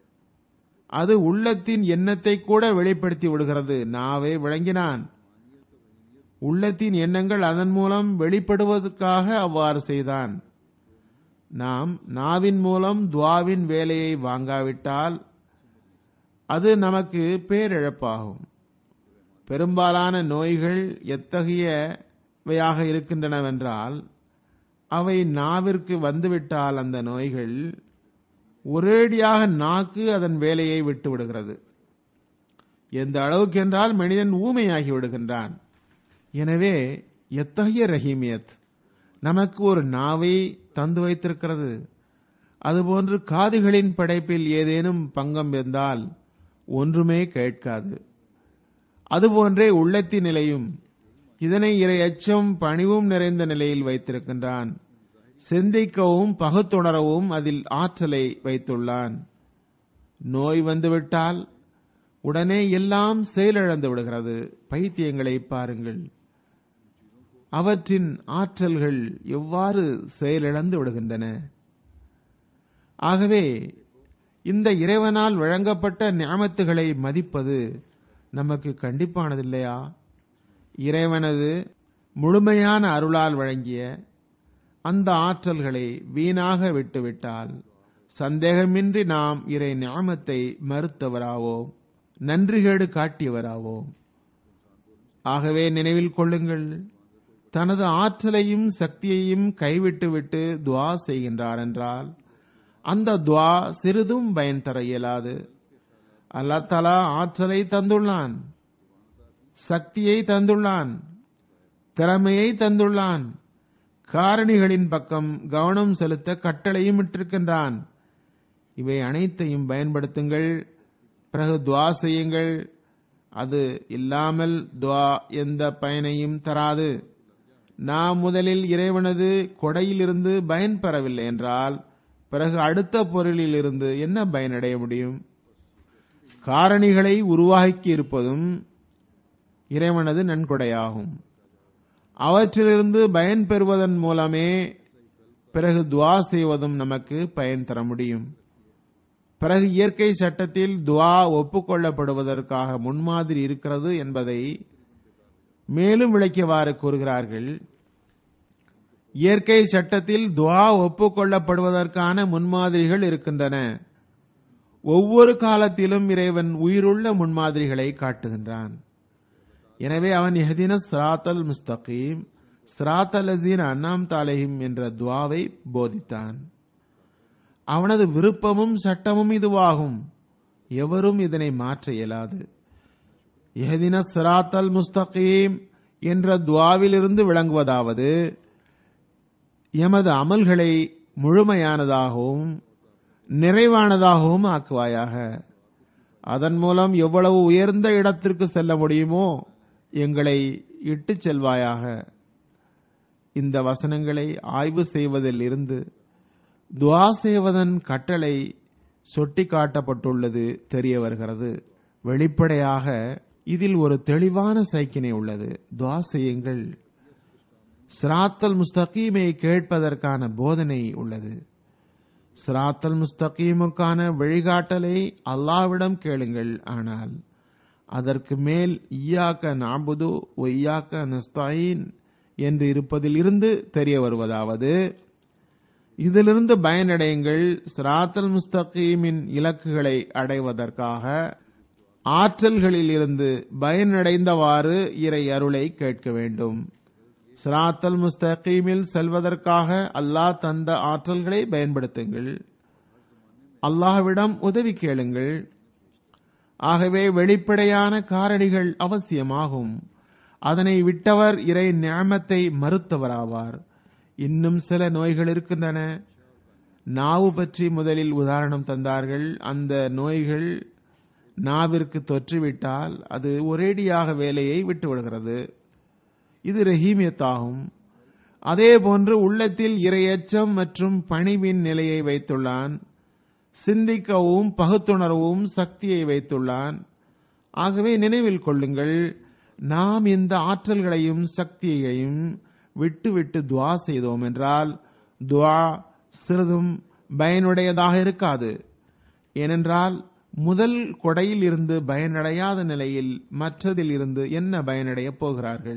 அது உள்ளத்தின் எண்ணத்தை கூட வெளிப்படுத்தி விடுகிறது நாவை வழங்கினான் உள்ளத்தின் எண்ணங்கள் அதன் மூலம் வெளிப்படுவதற்காக அவ்வாறு செய்தான் நாம் நாவின் மூலம் துவாவின் வேலையை வாங்காவிட்டால் அது நமக்கு பேரிழப்பாகும் பெரும்பாலான நோய்கள் எத்தகைய வையாக இருக்கின்றனவென்றால் அவை நாவிற்கு வந்துவிட்டால் அந்த நோய்கள் ஒரேடியாக நாக்கு அதன் வேலையை விட்டு விடுகிறது எந்த அளவுக்கு என்றால் மனிதன் ஊமையாகி விடுகின்றான் எனவே எத்தகைய ரஹீமியத் நமக்கு ஒரு நாவை தந்து வைத்திருக்கிறது அதுபோன்று காதுகளின் படைப்பில் ஏதேனும் பங்கம் இருந்தால் ஒன்றுமே கேட்காது அதுபோன்றே உள்ளத்தின் நிலையும் இதனை இறை அச்சம் பணிவும் நிறைந்த நிலையில் வைத்திருக்கின்றான் சிந்திக்கவும் பகுத்துணரவும் அதில் ஆற்றலை வைத்துள்ளான் நோய் வந்துவிட்டால் உடனே எல்லாம் செயலிழந்து விடுகிறது பைத்தியங்களை பாருங்கள் அவற்றின் ஆற்றல்கள் எவ்வாறு செயலிழந்து விடுகின்றன ஆகவே இந்த இறைவனால் வழங்கப்பட்ட ஞாமத்துகளை மதிப்பது நமக்கு கண்டிப்பானதில்லையா இறைவனது முழுமையான அருளால் வழங்கிய அந்த ஆற்றல்களை வீணாக விட்டுவிட்டால் சந்தேகமின்றி நாம் இறை ஞாமத்தை மறுத்தவராவோம் நன்றிகேடு காட்டியவராவோம் ஆகவே நினைவில் கொள்ளுங்கள் தனது ஆற்றலையும் சக்தியையும் கைவிட்டுவிட்டு துவா செய்கின்றார் என்றால் அந்த துவா சிறிதும் பயன் தர இயலாது அல்லா தலா ஆற்றலை தந்துள்ளான் சக்தியை தந்துள்ளான் திறமையை தந்துள்ளான் காரணிகளின் பக்கம் கவனம் செலுத்த கட்டளையும் இட்டிருக்கின்றான் இவை அனைத்தையும் பயன்படுத்துங்கள் பிறகு துவா செய்யுங்கள் அது இல்லாமல் துவா எந்த பயனையும் தராது நாம் முதலில் இறைவனது கொடையிலிருந்து பயன் பெறவில்லை என்றால் பிறகு அடுத்த பொருளில் இருந்து என்ன பயனடைய முடியும் காரணிகளை உருவாக்கி இருப்பதும் இறைவனது நன்கொடையாகும் அவற்றிலிருந்து பயன் பெறுவதன் மூலமே பிறகு துவா செய்வதும் நமக்கு பயன் தர முடியும் பிறகு இயற்கை சட்டத்தில் துவா ஒப்புக்கொள்ளப்படுவதற்காக முன்மாதிரி இருக்கிறது என்பதை மேலும் விளக்கியவாறு கூறுகிறார்கள் இயற்கை சட்டத்தில் துவா ஒப்புக்கொள்ளப்படுவதற்கான முன்மாதிரிகள் இருக்கின்றன ஒவ்வொரு காலத்திலும் இறைவன் உயிருள்ள முன்மாதிரிகளை காட்டுகின்றான் எனவே அவன் எஹதின ஸ்ராத்தல் முஸ்தகீம் ஸ்ராத்தல் அசீன் அன்னாம் தாலேஹிம் என்ற துவாவை போதித்தான் அவனது விருப்பமும் சட்டமும் இதுவாகும் எவரும் இதனை மாற்ற இயலாது எஹதின சிராத்தல் முஸ்தகீம் என்ற துவாவிலிருந்து விளங்குவதாவது எமது அமல்களை முழுமையானதாகவும் நிறைவானதாகவும் ஆக்குவாயாக அதன் மூலம் எவ்வளவு உயர்ந்த இடத்திற்கு செல்ல முடியுமோ எங்களை இட்டுச் செல்வாயாக இந்த வசனங்களை ஆய்வு செய்வதில் இருந்து துவா செய்வதன் கட்டளை சுட்டிக்காட்டப்பட்டுள்ளது தெரிய வருகிறது வெளிப்படையாக இதில் ஒரு தெளிவான சைக்கினை உள்ளது துவா செய்யுங்கள் சிராத்தல் முஸ்தகீமை கேட்பதற்கான போதனை உள்ளது சிராத்தல் முஸ்தகீமுக்கான வழிகாட்டலை அல்லாவிடம் கேளுங்கள் ஆனால் அதற்கு மேல் ஈயாக்க நாபுது ஒய்யாக்க நஸ்தாயின் என்று இருப்பதில் இருந்து தெரிய வருவதாவது இதிலிருந்து பயனடையுங்கள் சிராத்தல் முஸ்தகீமின் இலக்குகளை அடைவதற்காக ஆற்றல்களில் இருந்து பயனடைந்தவாறு இறை அருளை கேட்க வேண்டும் சிராத்தல் முஸ்தகீமில் செல்வதற்காக அல்லாஹ் தந்த ஆற்றல்களை பயன்படுத்துங்கள் அல்லாஹ்விடம் உதவி கேளுங்கள் ஆகவே வெளிப்படையான காரணிகள் அவசியமாகும் அதனை விட்டவர் இறை ஞாமத்தை மறுத்தவராவார் இன்னும் சில நோய்கள் இருக்கின்றன நாவு பற்றி முதலில் உதாரணம் தந்தார்கள் அந்த நோய்கள் நாவிற்கு தொற்றுவிட்டால் அது ஒரேடியாக வேலையை விட்டு விடுகிறது இது ரஹீமியத்தாகும் அதே போன்று உள்ளத்தில் இரையச்சம் மற்றும் பணிவின் நிலையை வைத்துள்ளான் சிந்திக்கவும் பகுத்துணர்வும் சக்தியை வைத்துள்ளான் ஆகவே நினைவில் கொள்ளுங்கள் நாம் இந்த ஆற்றல்களையும் சக்தியையும் விட்டு விட்டு துவா செய்தோம் என்றால் துவா சிறிதும் பயனுடையதாக இருக்காது ஏனென்றால் முதல் கொடையில் இருந்து பயனடையாத நிலையில் மற்றதில் இருந்து என்ன பயனடையப் போகிறார்கள்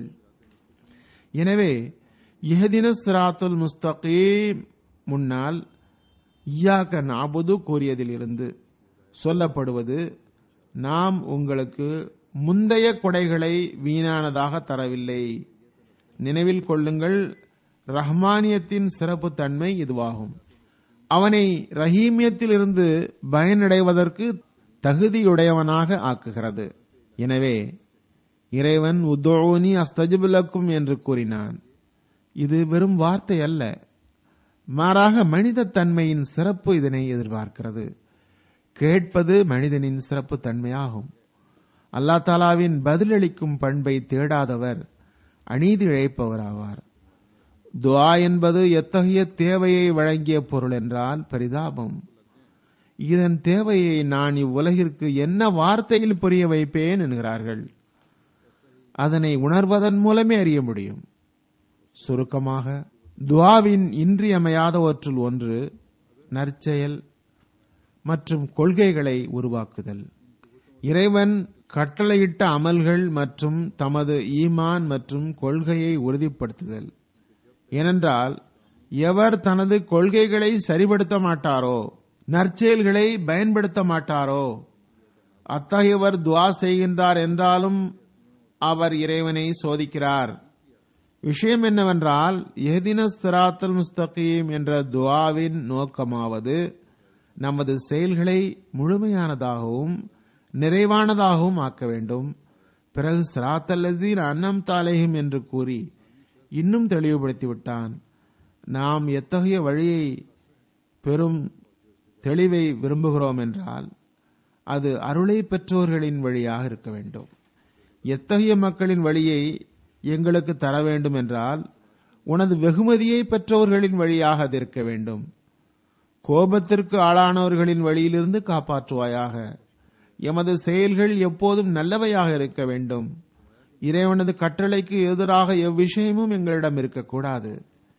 எனவே இஹதின சிராத்துல் முஸ்தகீம் முன்னால் ஈயாக்க நாபுது கூறியதிலிருந்து சொல்லப்படுவது நாம் உங்களுக்கு முந்தைய கொடைகளை வீணானதாக தரவில்லை நினைவில் கொள்ளுங்கள் ரஹ்மானியத்தின் சிறப்பு தன்மை இதுவாகும் அவனை ரஹீமியத்திலிருந்து பயனடைவதற்கு தகுதியுடையவனாக ஆக்குகிறது எனவே இறைவன் உத்தோனி அஸ்தஜிபுலக்கும் என்று கூறினான் இது வெறும் வார்த்தை அல்ல மாறாக மனித தன்மையின் சிறப்பு இதனை எதிர்பார்க்கிறது கேட்பது மனிதனின் சிறப்பு தன்மையாகும் அல்லா தாலாவின் பதிலளிக்கும் பண்பை தேடாதவர் அநீதி இழைப்பவராவார் துவா என்பது எத்தகைய தேவையை வழங்கிய பொருள் என்றால் பரிதாபம் இதன் தேவையை நான் இவ்வுலகிற்கு என்ன வார்த்தையில் புரிய வைப்பேன் என்கிறார்கள் அதனை உணர்வதன் மூலமே அறிய முடியும் சுருக்கமாக துவாவின் இன்றியமையாதவற்றுள் ஒன்று நற்செயல் மற்றும் கொள்கைகளை உருவாக்குதல் இறைவன் கட்டளையிட்ட அமல்கள் மற்றும் தமது ஈமான் மற்றும் கொள்கையை உறுதிப்படுத்துதல் ஏனென்றால் எவர் தனது கொள்கைகளை சரிபடுத்த மாட்டாரோ நற்செயல்களை பயன்படுத்த மாட்டாரோ அத்தகையவர் துவா செய்கின்றார் என்றாலும் அவர் இறைவனை சோதிக்கிறார் விஷயம் என்னவென்றால் எஹ்தின சிராத்தல் முஸ்தகீம் என்ற துவாவின் நோக்கமாவது நமது செயல்களை முழுமையானதாகவும் நிறைவானதாகவும் ஆக்க வேண்டும் பிறகு சிராத்தல்லசீன் அன்னம் தாலேஹிம் என்று கூறி இன்னும் தெளிவுபடுத்தி விட்டான் நாம் எத்தகைய வழியை பெரும் தெளிவை விரும்புகிறோம் என்றால் அது அருளை பெற்றோர்களின் வழியாக இருக்க வேண்டும் எத்தகைய மக்களின் வழியை எங்களுக்கு தர வேண்டும் என்றால் உனது வெகுமதியை பெற்றவர்களின் வழியாக அது இருக்க வேண்டும் கோபத்திற்கு ஆளானவர்களின் வழியிலிருந்து காப்பாற்றுவாயாக எமது செயல்கள் எப்போதும் நல்லவையாக இருக்க வேண்டும் இறைவனது கட்டளைக்கு எதிராக எவ்விஷயமும் எங்களிடம் இருக்கக்கூடாது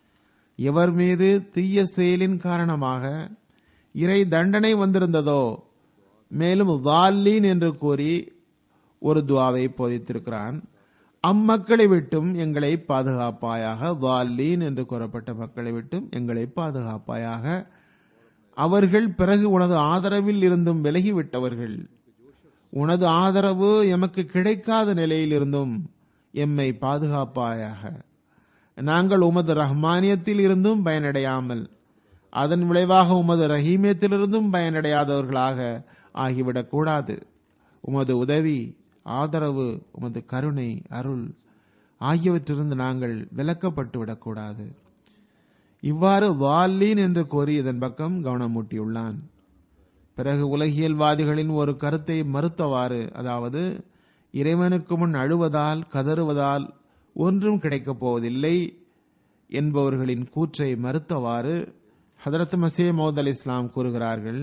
எவர் மீது தீய செயலின் காரணமாக இறை தண்டனை வந்திருந்ததோ மேலும் வால்லீன் என்று கூறி ஒரு துவாவை போதித்திருக்கிறான் அம்மக்களை விட்டும் எங்களை பாதுகாப்பாயாக வால்லீன் என்று கூறப்பட்ட மக்களை விட்டும் எங்களை பாதுகாப்பாயாக அவர்கள் பிறகு உனது ஆதரவில் இருந்தும் விலகிவிட்டவர்கள் உனது ஆதரவு எமக்கு கிடைக்காத நிலையில் இருந்தும் எம்மை பாதுகாப்பாயாக நாங்கள் உமது ரஹ்மானியத்தில் இருந்தும் பயனடையாமல் அதன் விளைவாக உமது ரஹீமியத்திலிருந்தும் பயனடையாதவர்களாக ஆகிவிடக் கூடாது உமது உதவி ஆதரவு உமது கருணை அருள் ஆகியவற்றிலிருந்து நாங்கள் விலக்கப்பட்டு விடக்கூடாது இவ்வாறு வால்லீன் என்று கோரி இதன் பக்கம் கவனம் மூட்டியுள்ளான் பிறகு உலகியல்வாதிகளின் ஒரு கருத்தை மறுத்தவாறு அதாவது இறைவனுக்கு முன் அழுவதால் கதறுவதால் ஒன்றும் கிடைக்கப் போவதில்லை என்பவர்களின் கூற்றை மறுத்தவாறு ஹதரத் மசே மௌத் அலி இஸ்லாம் கூறுகிறார்கள்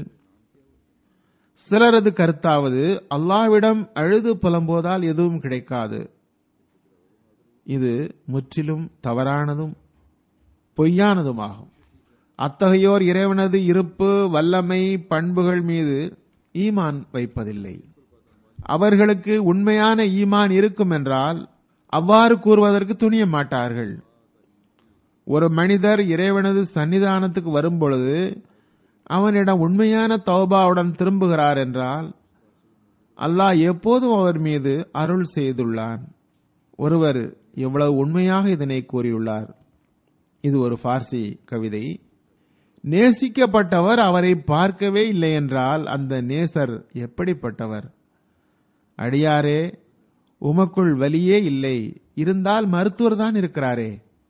சிலரது கருத்தாவது அல்லாவிடம் அழுது புலம்போதால் எதுவும் கிடைக்காது இது முற்றிலும் தவறானதும் பொய்யானதுமாகும் அத்தகையோர் இறைவனது இருப்பு வல்லமை பண்புகள் மீது ஈமான் வைப்பதில்லை அவர்களுக்கு உண்மையான ஈமான் இருக்கும் என்றால் அவ்வாறு கூறுவதற்கு துணிய மாட்டார்கள் ஒரு மனிதர் இறைவனது சன்னிதானத்துக்கு வரும்பொழுது அவனிடம் உண்மையான தௌபாவுடன் திரும்புகிறார் என்றால் அல்லாஹ் எப்போதும் அவர் மீது அருள் செய்துள்ளான் ஒருவர் எவ்வளவு உண்மையாக இதனை கூறியுள்ளார் இது ஒரு பார்சி கவிதை நேசிக்கப்பட்டவர் அவரை பார்க்கவே இல்லை என்றால் அந்த நேசர் எப்படிப்பட்டவர் அடியாரே உமக்குள் வலியே இல்லை இருந்தால் மருத்துவர் தான் இருக்கிறாரே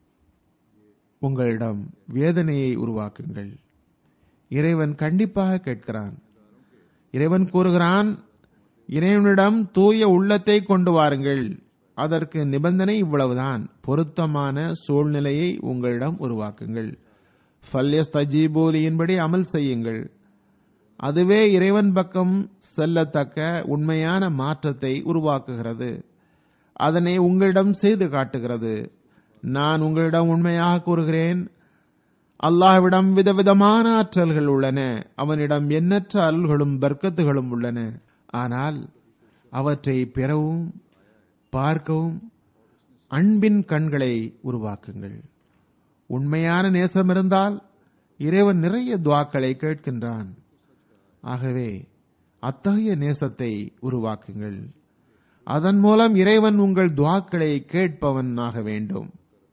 உங்களிடம் வேதனையை உருவாக்குங்கள் இறைவன் கண்டிப்பாக கேட்கிறான் இறைவன் கூறுகிறான் இறைவனிடம் தூய உள்ளத்தை கொண்டு வாருங்கள் அதற்கு நிபந்தனை இவ்வளவுதான் பொருத்தமான சூழ்நிலையை உங்களிடம் உருவாக்குங்கள் ஃபல்யஸ்தஜீபூலியின்படி அமல் செய்யுங்கள் அதுவே இறைவன் பக்கம் செல்லத்தக்க உண்மையான மாற்றத்தை உருவாக்குகிறது அதனை உங்களிடம் செய்து காட்டுகிறது நான் உங்களிடம் உண்மையாக கூறுகிறேன் அல்லாஹ்விடம் விதவிதமான ஆற்றல்கள் உள்ளன அவனிடம் எண்ணற்ற அருள்களும் பர்க்கத்துகளும் உள்ளன ஆனால் அவற்றை பெறவும் பார்க்கவும் அன்பின் கண்களை உருவாக்குங்கள் உண்மையான நேசம் இருந்தால் இறைவன் நிறைய துவாக்களை கேட்கின்றான் ஆகவே அத்தகைய நேசத்தை உருவாக்குங்கள் அதன் மூலம் இறைவன் உங்கள் துவாக்களை கேட்பவன் ஆக வேண்டும்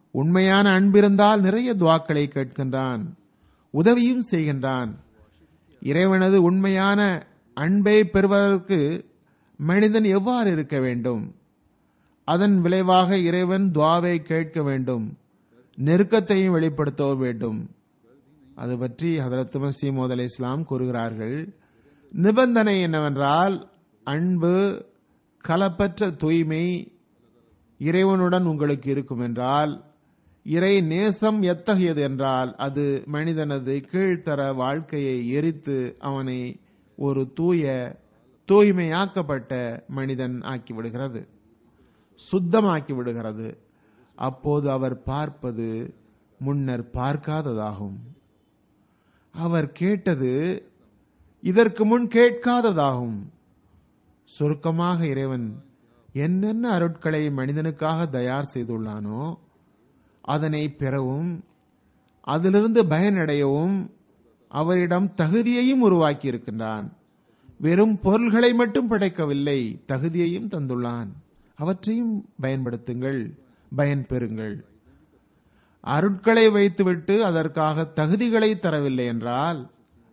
உண்மையான அன்பிருந்தால் நிறைய துவாக்களை கேட்கின்றான் உதவியும் செய்கின்றான் இறைவனது உண்மையான அன்பை பெறுவதற்கு மனிதன் எவ்வாறு இருக்க வேண்டும் அதன் விளைவாக இறைவன் துவாவை கேட்க வேண்டும் நெருக்கத்தையும் வெளிப்படுத்த வேண்டும் அது பற்றி ஹதரத் மசீமோத் அலை இஸ்லாம் கூறுகிறார்கள் நிபந்தனை என்னவென்றால் அன்பு கலப்பற்ற தூய்மை இறைவனுடன் உங்களுக்கு இருக்கும் என்றால் இறை நேசம் எத்தகையது என்றால் அது மனிதனது கீழ்த்தர வாழ்க்கையை எரித்து அவனை ஒரு தூய தூய்மையாக்கப்பட்ட மனிதன் ஆக்கிவிடுகிறது சுத்தமாக்கி விடுகிறது அப்போது அவர் பார்ப்பது முன்னர் பார்க்காததாகும் அவர் கேட்டது இதற்கு முன் கேட்காததாகும் சுருக்கமாக இறைவன் என்னென்ன அருட்களை மனிதனுக்காக தயார் செய்துள்ளானோ அதனை பெறவும் அதிலிருந்து பயனடையவும் அவரிடம் தகுதியையும் உருவாக்கி இருக்கின்றான் வெறும் பொருள்களை மட்டும் படைக்கவில்லை தகுதியையும் தந்துள்ளான் அவற்றையும் பயன்படுத்துங்கள் பயன் பெறுங்கள் அருட்களை வைத்துவிட்டு அதற்காக தகுதிகளை தரவில்லை என்றால்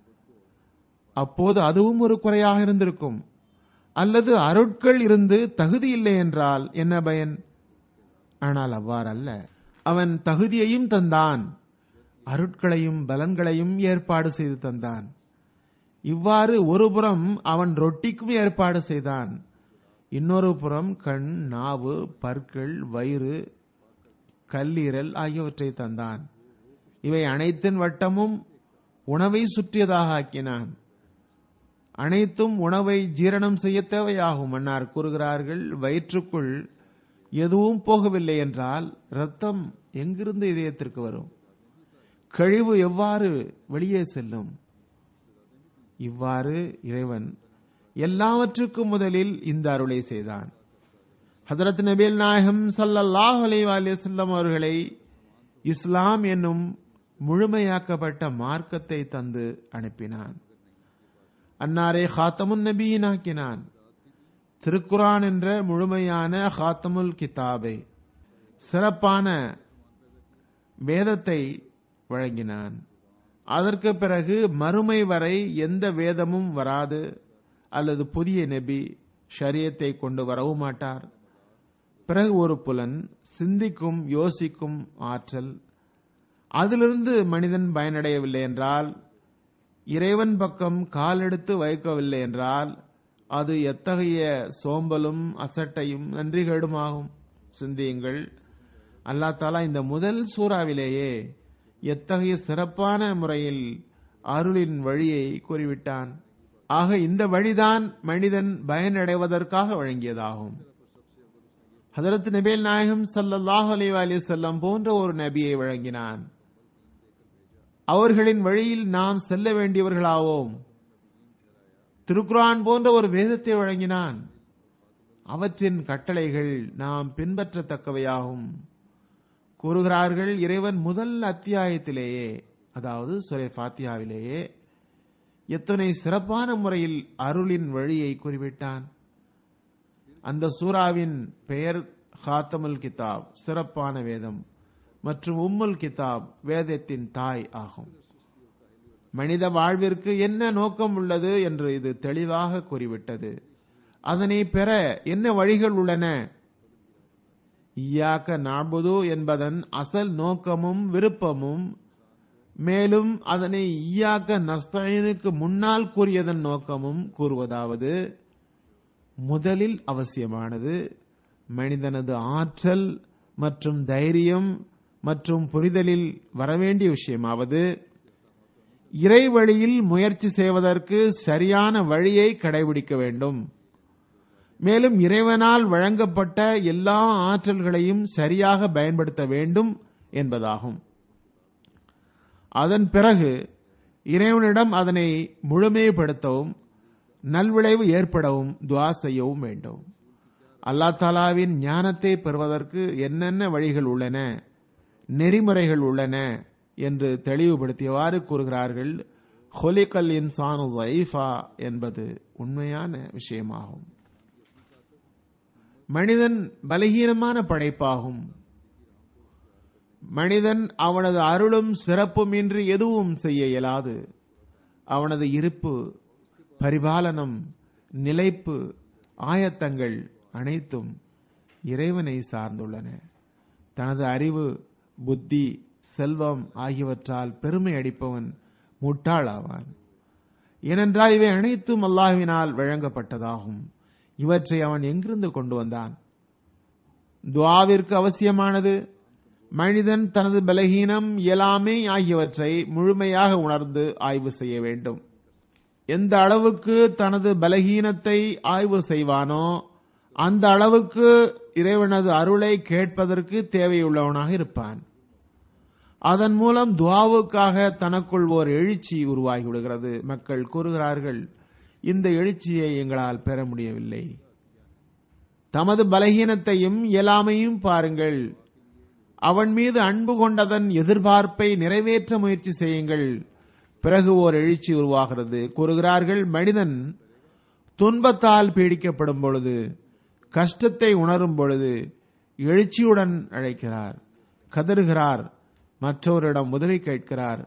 அப்போது அதுவும் ஒரு குறையாக இருந்திருக்கும் அல்லது அருட்கள் இருந்து தகுதி இல்லை என்றால் என்ன பயன் ஆனால் அவ்வாறல்ல அவன் தகுதியையும் தந்தான் அருட்களையும் பலன்களையும் ஏற்பாடு செய்து தந்தான் இவ்வாறு ஒருபுறம் அவன் ரொட்டிக்கும் ஏற்பாடு செய்தான் இன்னொரு புறம் கண் நாவு பற்கள் வயிறு கல்லீரல் ஆகியவற்றை தந்தான் இவை அனைத்தின் வட்டமும் உணவை சுற்றியதாக ஆக்கினான் அனைத்தும் உணவை ஜீரணம் செய்ய தேவையாகும் அன்னார் கூறுகிறார்கள் வயிற்றுக்குள் எதுவும் போகவில்லை என்றால் ரத்தம் எங்கிருந்து இதயத்திற்கு வரும் கழிவு எவ்வாறு வெளியே செல்லும் இவ்வாறு இறைவன் எல்லாவற்றுக்கும் முதலில் இந்த அருளை செய்தான் ஹதரத் நபீல் நாயகம் சல்லல்லாஹ் அலைவாலிசல்லம் அவர்களை இஸ்லாம் என்னும் முழுமையாக்கப்பட்ட மார்க்கத்தை தந்து அனுப்பினான் அன்னாரே ஹாத்தமுன் நபியின் ஆக்கினான் திருக்குரான் என்ற முழுமையான ஹாத்தமுல் கிதாபை சிறப்பான வேதத்தை வழங்கினான் அதற்கு பிறகு மறுமை வரை எந்த வேதமும் வராது அல்லது புதிய நபி ஷரியத்தை கொண்டு வரவும் மாட்டார் பிறகு ஒரு புலன் சிந்திக்கும் யோசிக்கும் ஆற்றல் அதிலிருந்து மனிதன் பயனடையவில்லை என்றால் இறைவன் பக்கம் காலெடுத்து வைக்கவில்லை என்றால் அது எத்தகைய சோம்பலும் அசட்டையும் நன்றிகேடுமாகும் சிந்தியுங்கள் அல்லா தாலா இந்த முதல் சூறாவிலேயே எத்தகைய சிறப்பான முறையில் அருளின் வழியை கூறிவிட்டான் ஆக இந்த வழிதான் மனிதன் பயனடைவதற்காக வழங்கியதாகும் ஹதரத் நபேல் நாயகம் சல்லல்லாஹ் அலி அலி செல்லம் போன்ற ஒரு நபியை வழங்கினான் அவர்களின் வழியில் நாம் செல்ல வேண்டியவர்களாவோம் திருக்குரான் போன்ற ஒரு வேதத்தை வழங்கினான் அவற்றின் கட்டளைகள் நாம் பின்பற்றத்தக்கவையாகும் கூறுகிறார்கள் இறைவன் முதல் அத்தியாயத்திலேயே அதாவது சுரை ஃபாத்தியாவிலேயே எத்தனை சிறப்பான முறையில் அருளின் வழியை குறிப்பிட்டான் அந்த சூறாவின் பெயர் ஹாத்தமுல் கிதாப் சிறப்பான வேதம் மற்றும் உம்முல் கிதாப் வேதத்தின் தாய் ஆகும் மனித வாழ்விற்கு என்ன நோக்கம் உள்ளது என்று இது தெளிவாக கூறிவிட்டது அதனை பெற என்ன வழிகள் உள்ளன ஈயாக்க நாபுது என்பதன் அசல் நோக்கமும் விருப்பமும் மேலும் அதனை ஈயாக்க நஸ்தீனுக்கு முன்னால் கூறியதன் நோக்கமும் கூறுவதாவது முதலில் அவசியமானது மனிதனது ஆற்றல் மற்றும் தைரியம் மற்றும் புரிதலில் வரவேண்டிய விஷயமாவது இறை வழியில் முயற்சி செய்வதற்கு சரியான வழியை கடைபிடிக்க வேண்டும் மேலும் இறைவனால் வழங்கப்பட்ட எல்லா ஆற்றல்களையும் சரியாக பயன்படுத்த வேண்டும் என்பதாகும் அதன் பிறகு இறைவனிடம் அதனை முழுமைப்படுத்தவும் நல்விளைவு ஏற்படவும் துவா செய்யவும் வேண்டும் அல்லா தாலாவின் ஞானத்தை பெறுவதற்கு என்னென்ன வழிகள் உள்ளன நெறிமுறைகள் உள்ளன என்று தெளிவுபடுத்தியவாறு கூறுகிறார்கள் ஹொலிகல் இன்சானு ஜைஃபா என்பது உண்மையான விஷயமாகும் மனிதன் பலகீனமான படைப்பாகும் மனிதன் அவனது அருளும் சிறப்பும் இன்றி எதுவும் செய்ய இயலாது அவனது இருப்பு பரிபாலனம் நிலைப்பு ஆயத்தங்கள் அனைத்தும் இறைவனை சார்ந்துள்ளன தனது அறிவு புத்தி செல்வம் ஆகியவற்றால் பெருமை அடிப்பவன் முட்டாளாவான் ஏனென்றால் இவை அனைத்தும் அல்லாஹ்வினால் வழங்கப்பட்டதாகும் இவற்றை அவன் எங்கிருந்து கொண்டு வந்தான் துவாவிற்கு அவசியமானது மனிதன் தனது பலகீனம் இயலாமை ஆகியவற்றை முழுமையாக உணர்ந்து ஆய்வு செய்ய வேண்டும் எந்த அளவுக்கு தனது பலகீனத்தை ஆய்வு செய்வானோ அந்த அளவுக்கு இறைவனது அருளை கேட்பதற்கு தேவையுள்ளவனாக இருப்பான் அதன் மூலம் துவாவுக்காக தனக்குள் ஓர் எழுச்சி உருவாகிவிடுகிறது மக்கள் கூறுகிறார்கள் இந்த எழுச்சியை எங்களால் பெற முடியவில்லை தமது பலகீனத்தையும் இயலாமையும் பாருங்கள் அவன் மீது அன்பு கொண்டதன் எதிர்பார்ப்பை நிறைவேற்ற முயற்சி செய்யுங்கள் பிறகு ஓர் எழுச்சி உருவாகிறது கூறுகிறார்கள் மனிதன் துன்பத்தால் பீடிக்கப்படும் பொழுது கஷ்டத்தை உணரும் பொழுது எழுச்சியுடன் அழைக்கிறார் கதறுகிறார் மற்றவரிடம் உதவி கேட்கிறார்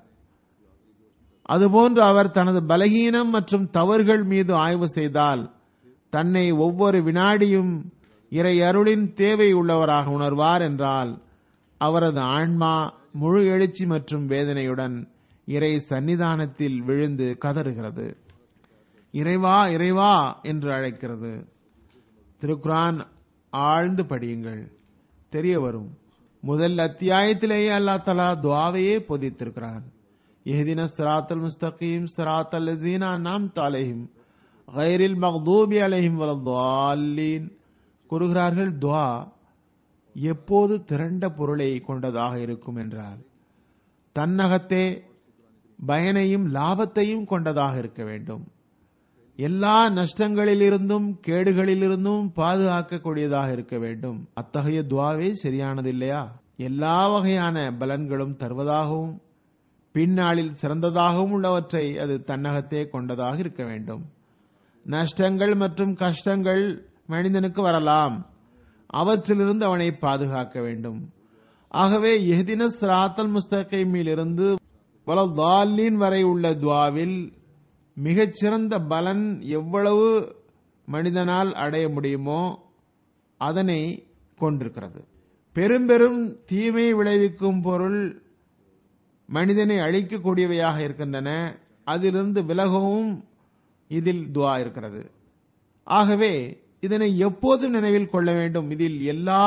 அதுபோன்று அவர் தனது பலகீனம் மற்றும் தவறுகள் மீது ஆய்வு செய்தால் தன்னை ஒவ்வொரு வினாடியும் இறை அருளின் தேவை உள்ளவராக உணர்வார் என்றால் அவரது ஆன்மா முழு எழுச்சி மற்றும் வேதனையுடன் இறை சன்னிதானத்தில் விழுந்து கதறுகிறது இறைவா இறைவா என்று அழைக்கிறது திருக்குரான் ஆழ்ந்து படியுங்கள் தெரிய வரும் முதல் அத்தியாயத்திலேயே அல்லா தலா துவாவையே பொதித்திருக்கிறான் எஹதின சிராத்தல் முஸ்தகீம் சிராத்தல் லசீனா நாம் தாலேஹிம் கைரில் மக்தூபி அலைஹிம் வலத்தாலீன் கூறுகிறார்கள் துவா எப்போது திரண்ட பொருளை கொண்டதாக இருக்கும் என்றால் தன்னகத்தே பயனையும் லாபத்தையும் கொண்டதாக இருக்க வேண்டும் எல்லா நஷ்டங்களிலிருந்தும் கேடுகளிலிருந்தும் பாதுகாக்கக்கூடியதாக இருக்க வேண்டும் அத்தகைய துவாவே சரியானது இல்லையா எல்லா வகையான பலன்களும் தருவதாகவும் பின்னாளில் சிறந்ததாகவும் உள்ளவற்றை அது தன்னகத்தே கொண்டதாக இருக்க வேண்டும் நஷ்டங்கள் மற்றும் கஷ்டங்கள் மனிதனுக்கு வரலாம் அவற்றிலிருந்து அவனை பாதுகாக்க வேண்டும் ஆகவே எஹ்தின சிராத்தல் முஸ்தகைமிலிருந்து வலதாலின் வரை உள்ள துவாவில் மிகச்சிறந்த பலன் எவ்வளவு மனிதனால் அடைய முடியுமோ அதனை கொண்டிருக்கிறது பெரும் பெரும் தீமை விளைவிக்கும் பொருள் மனிதனை அழிக்கக்கூடியவையாக இருக்கின்றன அதிலிருந்து விலகவும் இதில் துவா இருக்கிறது ஆகவே இதனை எப்போதும் நினைவில் கொள்ள வேண்டும் இதில் எல்லா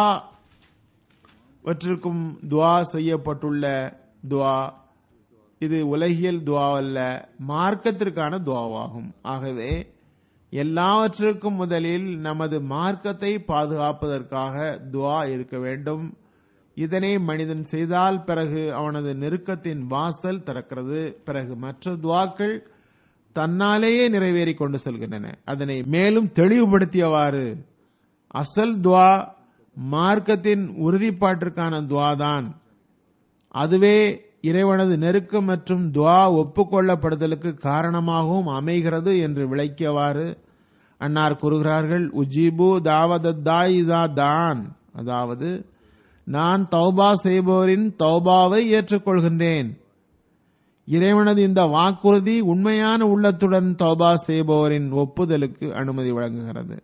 வற்றிற்கும் துவா செய்யப்பட்டுள்ள துவா இது உலகியல் துவா அல்ல மார்க்கத்திற்கான துவாவாகும் ஆகவே எல்லாவற்றிற்கும் முதலில் நமது மார்க்கத்தை பாதுகாப்பதற்காக துவா இருக்க வேண்டும் இதனை மனிதன் செய்தால் பிறகு அவனது நெருக்கத்தின் வாசல் திறக்கிறது பிறகு மற்ற துவாக்கள் தன்னாலேயே நிறைவேறிக் கொண்டு செல்கின்றன அதனை மேலும் தெளிவுபடுத்தியவாறு அசல் துவா மார்க்கத்தின் உறுதிப்பாட்டிற்கான துவா தான் அதுவே இறைவனது நெருக்கம் மற்றும் துவா ஒப்புக்கொள்ளப்படுதலுக்கு காரணமாகவும் அமைகிறது என்று விளக்கியவாறு அன்னார் கூறுகிறார்கள் உஜிபு தாவதத்தாயிதா தான் அதாவது நான் தௌபா செய்பவரின் தௌபாவை ஏற்றுக்கொள்கின்றேன் இறைவனது இந்த வாக்குறுதி உண்மையான உள்ளத்துடன் தௌபா செய்பவரின் ஒப்புதலுக்கு அனுமதி வழங்குகிறது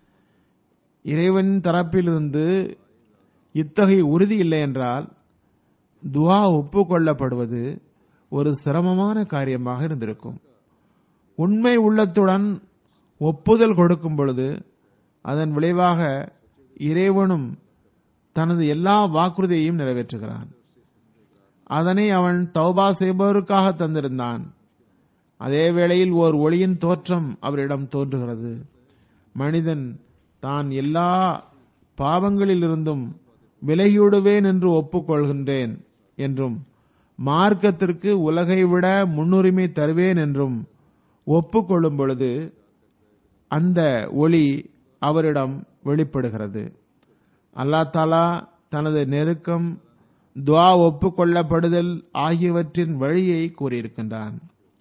இறைவன் தரப்பிலிருந்து இத்தகைய உறுதி இல்லை என்றால் துவா ஒப்புக்கொள்ளப்படுவது ஒரு சிரமமான காரியமாக இருந்திருக்கும் உண்மை உள்ளத்துடன் ஒப்புதல் கொடுக்கும் பொழுது அதன் விளைவாக இறைவனும் தனது எல்லா வாக்குறுதியையும் நிறைவேற்றுகிறான் அதனை அவன் தௌபா செய்பவருக்காக தந்திருந்தான் அதே வேளையில் ஓர் ஒளியின் தோற்றம் அவரிடம் தோன்றுகிறது மனிதன் தான் எல்லா பாவங்களிலிருந்தும் விலகிவிடுவேன் என்று ஒப்புக்கொள்கின்றேன் என்றும் மார்க்கத்திற்கு உலகை விட முன்னுரிமை தருவேன் என்றும் ஒப்புக்கொள்ளும் பொழுது அந்த ஒளி அவரிடம் வெளிப்படுகிறது அல்லா தாலா தனது நெருக்கம் துவா ஒப்புக்கொள்ளப்படுதல் ஆகியவற்றின் வழியை கூறியிருக்கின்றான்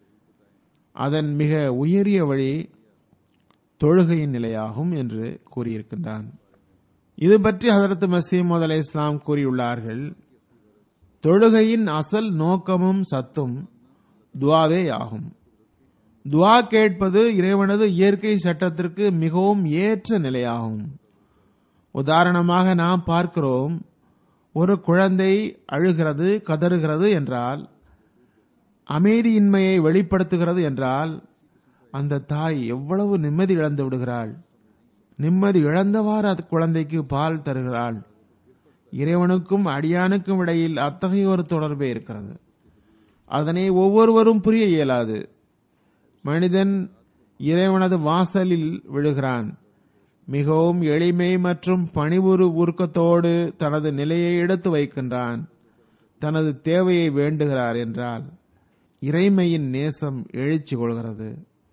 அதன் மிக உயரிய வழி தொழுகையின் நிலையாகும் என்று கூறியிருக்கின்றான் இது பற்றி ஹதரத் மசீம் அலை இஸ்லாம் கூறியுள்ளார்கள் தொழுகையின் அசல் நோக்கமும் சத்தும் துவாவே ஆகும் துவா கேட்பது இறைவனது இயற்கை சட்டத்திற்கு மிகவும் ஏற்ற நிலையாகும் உதாரணமாக நாம் பார்க்கிறோம் ஒரு குழந்தை அழுகிறது கதறுகிறது என்றால் அமைதியின்மையை வெளிப்படுத்துகிறது என்றால் அந்த தாய் எவ்வளவு நிம்மதி இழந்து விடுகிறாள் நிம்மதி இழந்தவாறு அது குழந்தைக்கு பால் தருகிறாள் இறைவனுக்கும் அடியானுக்கும் இடையில் அத்தகைய ஒரு தொடர்பே இருக்கிறது அதனை ஒவ்வொருவரும் புரிய இயலாது மனிதன் இறைவனது வாசலில் விழுகிறான் மிகவும் எளிமை மற்றும் பணிவுறு உருக்கத்தோடு தனது நிலையை எடுத்து வைக்கின்றான் தனது தேவையை வேண்டுகிறார் என்றால் இறைமையின் நேசம் எழுச்சி கொள்கிறது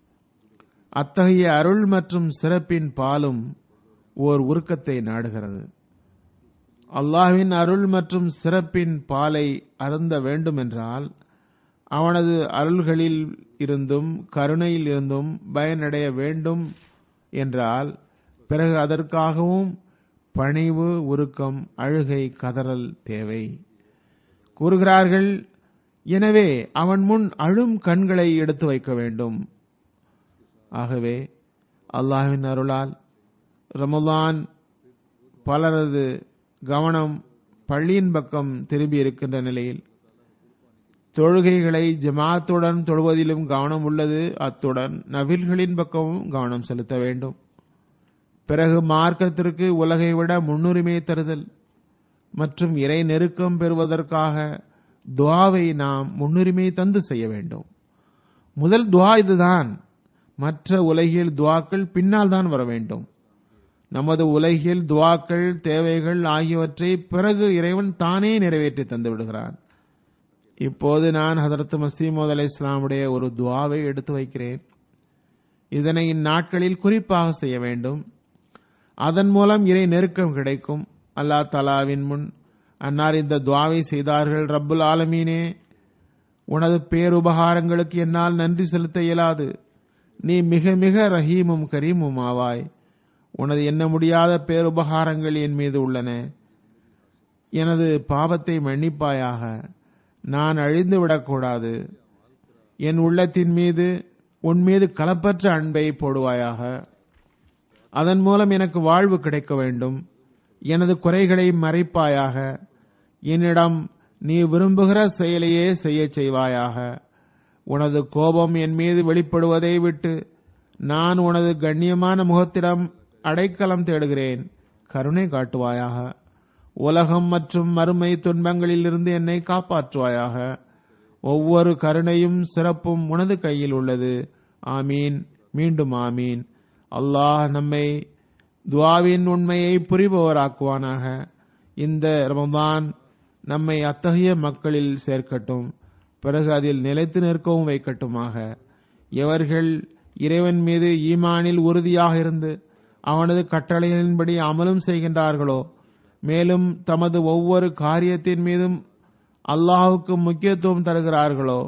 அத்தகைய அருள் மற்றும் சிறப்பின் பாலும் ஓர் உருக்கத்தை நாடுகிறது அல்லாஹ்வின் அருள் மற்றும் சிறப்பின் பாலை அருந்த வேண்டுமென்றால் அவனது அருள்களில் இருந்தும் கருணையில் இருந்தும் பயனடைய வேண்டும் என்றால் பிறகு அதற்காகவும் பணிவு உருக்கம் அழுகை கதறல் தேவை கூறுகிறார்கள் எனவே அவன் முன் அழும் கண்களை எடுத்து வைக்க வேண்டும் ஆகவே அல்லாஹ்வின் அருளால் ரமலான் பலரது கவனம் பள்ளியின் பக்கம் திரும்பி இருக்கின்ற நிலையில் தொழுகைகளை ஜமாத்துடன் தொழுவதிலும் கவனம் உள்ளது அத்துடன் நபில்களின் பக்கமும் கவனம் செலுத்த வேண்டும் பிறகு மார்க்கத்திற்கு உலகை விட முன்னுரிமை தருதல் மற்றும் இறை நெருக்கம் பெறுவதற்காக துவாவை நாம் முன்னுரிமை தந்து செய்ய வேண்டும் முதல் துவா இதுதான் மற்ற உலகில் துவாக்கள் பின்னால் தான் வர வேண்டும் நமது உலகில் துவாக்கள் தேவைகள் ஆகியவற்றை பிறகு இறைவன் தானே நிறைவேற்றி தந்து விடுகிறான் இப்போது நான் ஹதரத் மசீமோத் அலை இஸ்லாமுடைய ஒரு துவாவை எடுத்து வைக்கிறேன் இதனை இந்நாட்களில் குறிப்பாக செய்ய வேண்டும் அதன் மூலம் இறை நெருக்கம் கிடைக்கும் அல்லா தலாவின் முன் அன்னார் இந்த துவாவை செய்தார்கள் ரப்புல் ஆலமீனே உனது பேருபகாரங்களுக்கு என்னால் நன்றி செலுத்த இயலாது நீ மிக மிக ரஹீமும் கரீமும் ஆவாய் உனது எண்ண முடியாத பேருபகாரங்கள் என் மீது உள்ளன எனது பாவத்தை மன்னிப்பாயாக நான் அழிந்து விடக்கூடாது என் உள்ளத்தின் மீது உன் மீது கலப்பற்ற அன்பை போடுவாயாக அதன் மூலம் எனக்கு வாழ்வு கிடைக்க வேண்டும் எனது குறைகளை மறைப்பாயாக என்னிடம் நீ விரும்புகிற செயலையே செய்யச் செய்வாயாக உனது கோபம் என் மீது வெளிப்படுவதை விட்டு நான் உனது கண்ணியமான முகத்திடம் அடைக்கலம் தேடுகிறேன் கருணை காட்டுவாயாக உலகம் மற்றும் மறுமை துன்பங்களிலிருந்து என்னை காப்பாற்றுவாயாக ஒவ்வொரு கருணையும் சிறப்பும் உனது கையில் உள்ளது ஆமீன் மீண்டும் ஆமீன் அல்லாஹ் நம்மை துவாவின் உண்மையை புரிபவராக்குவானாக இந்த ரமதான் நம்மை அத்தகைய மக்களில் சேர்க்கட்டும் பிறகு அதில் நிலைத்து நிற்கவும் வைக்கட்டுமாக எவர்கள் இறைவன் மீது ஈமானில் உறுதியாக இருந்து அவனது கட்டளைகளின்படி அமலும் செய்கின்றார்களோ மேலும் தமது ஒவ்வொரு காரியத்தின் மீதும் அல்லாஹுக்கு முக்கியத்துவம் தருகிறார்களோ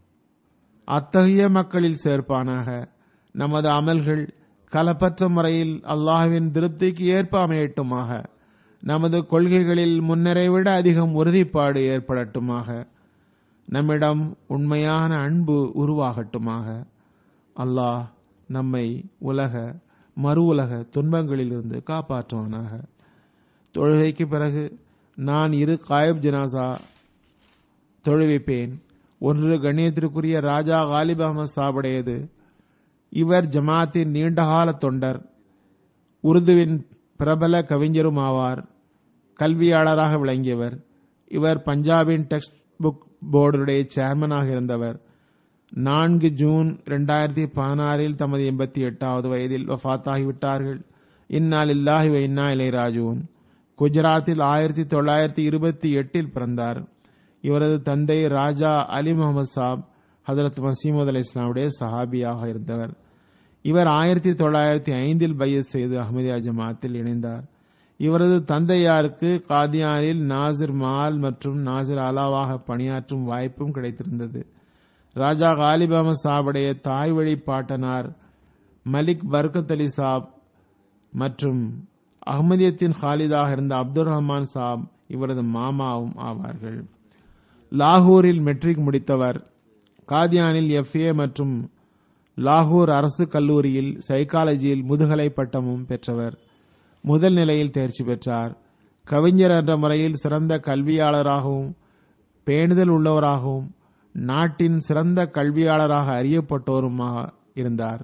அத்தகைய மக்களில் சேர்ப்பானாக நமது அமல்கள் கலப்பற்ற முறையில் அல்லாஹ்வின் திருப்திக்கு ஏற்ப அமையட்டுமாக நமது கொள்கைகளில் முன்னரை விட அதிகம் உறுதிப்பாடு ஏற்படட்டுமாக நம்மிடம் உண்மையான அன்பு உருவாகட்டுமாக அல்லாஹ் நம்மை உலக மறு உலக துன்பங்களிலிருந்து காப்பாற்றுவானாக தொழுகைக்கு பிறகு நான் இரு காயப் ஜனாசா தொழுவிப்பேன் ஒன்று கண்ணியத்திற்குரிய ராஜா காலிப் அகமது சாபுடையது இவர் ஜமாத்தின் நீண்டகால தொண்டர் உருதுவின் பிரபல கவிஞரும் ஆவார் கல்வியாளராக விளங்கியவர் இவர் பஞ்சாபின் டெக்ஸ்ட் புக் போர்டுடைய சேர்மனாக இருந்தவர் நான்கு ஜூன் இரண்டாயிரத்தி பதினாறில் தமது எண்பத்தி எட்டாவது வயதில் வஃத்தாகிவிட்டார்கள் இன்னால் இல்லாஹி இன்னா இலை ராஜூன் குஜராத்தில் ஆயிரத்தி தொள்ளாயிரத்தி இருபத்தி எட்டில் பிறந்தார் இவரது தந்தை ராஜா அலி முகமது சாப் ஹதரத் மசீமது அலி இஸ்லாமுடைய சஹாபியாக இருந்தவர் இவர் ஆயிரத்தி தொள்ளாயிரத்தி ஐந்தில் பையஸ் செய்து அஹமதியா ஜமாத்தில் இணைந்தார் இவரது தந்தையாருக்கு காதியானில் நாசிர் மால் மற்றும் நாசிர் அலாவாக பணியாற்றும் வாய்ப்பும் கிடைத்திருந்தது ராஜா காலிப் அஹமது சாபுடைய தாய் வழி பாட்டனார் மலிக் பர்கத் அலி சாப் மற்றும் அகமதியத்தின் ஹாலிதாக இருந்த அப்துல் ரஹ்மான் சாப் இவரது மாமாவும் ஆவார்கள் லாகூரில் மெட்ரிக் முடித்தவர் காதியானில் எஃப்ஏ மற்றும் லாகூர் அரசு கல்லூரியில் சைக்காலஜியில் முதுகலை பட்டமும் பெற்றவர் முதல் நிலையில் தேர்ச்சி பெற்றார் கவிஞர் என்ற முறையில் சிறந்த கல்வியாளராகவும் பேணுதல் உள்ளவராகவும் நாட்டின் சிறந்த கல்வியாளராக அறியப்பட்டோருமாக இருந்தார்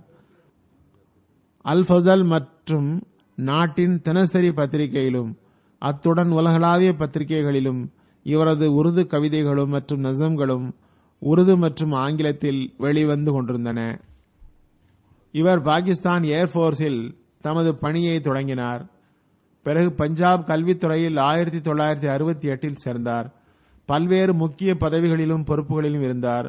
அல் ஃபசல் மற்றும் நாட்டின் தினசரி பத்திரிகையிலும் அத்துடன் உலகளாவிய பத்திரிகைகளிலும் இவரது உருது கவிதைகளும் மற்றும் நசம்களும் உருது மற்றும் ஆங்கிலத்தில் வெளிவந்து கொண்டிருந்தன இவர் பாகிஸ்தான் ஏர்போர்ஸில் தமது பணியை தொடங்கினார் பிறகு பஞ்சாப் கல்வித்துறையில் ஆயிரத்தி தொள்ளாயிரத்தி அறுபத்தி எட்டில் சேர்ந்தார் பல்வேறு முக்கிய பதவிகளிலும் பொறுப்புகளிலும் இருந்தார்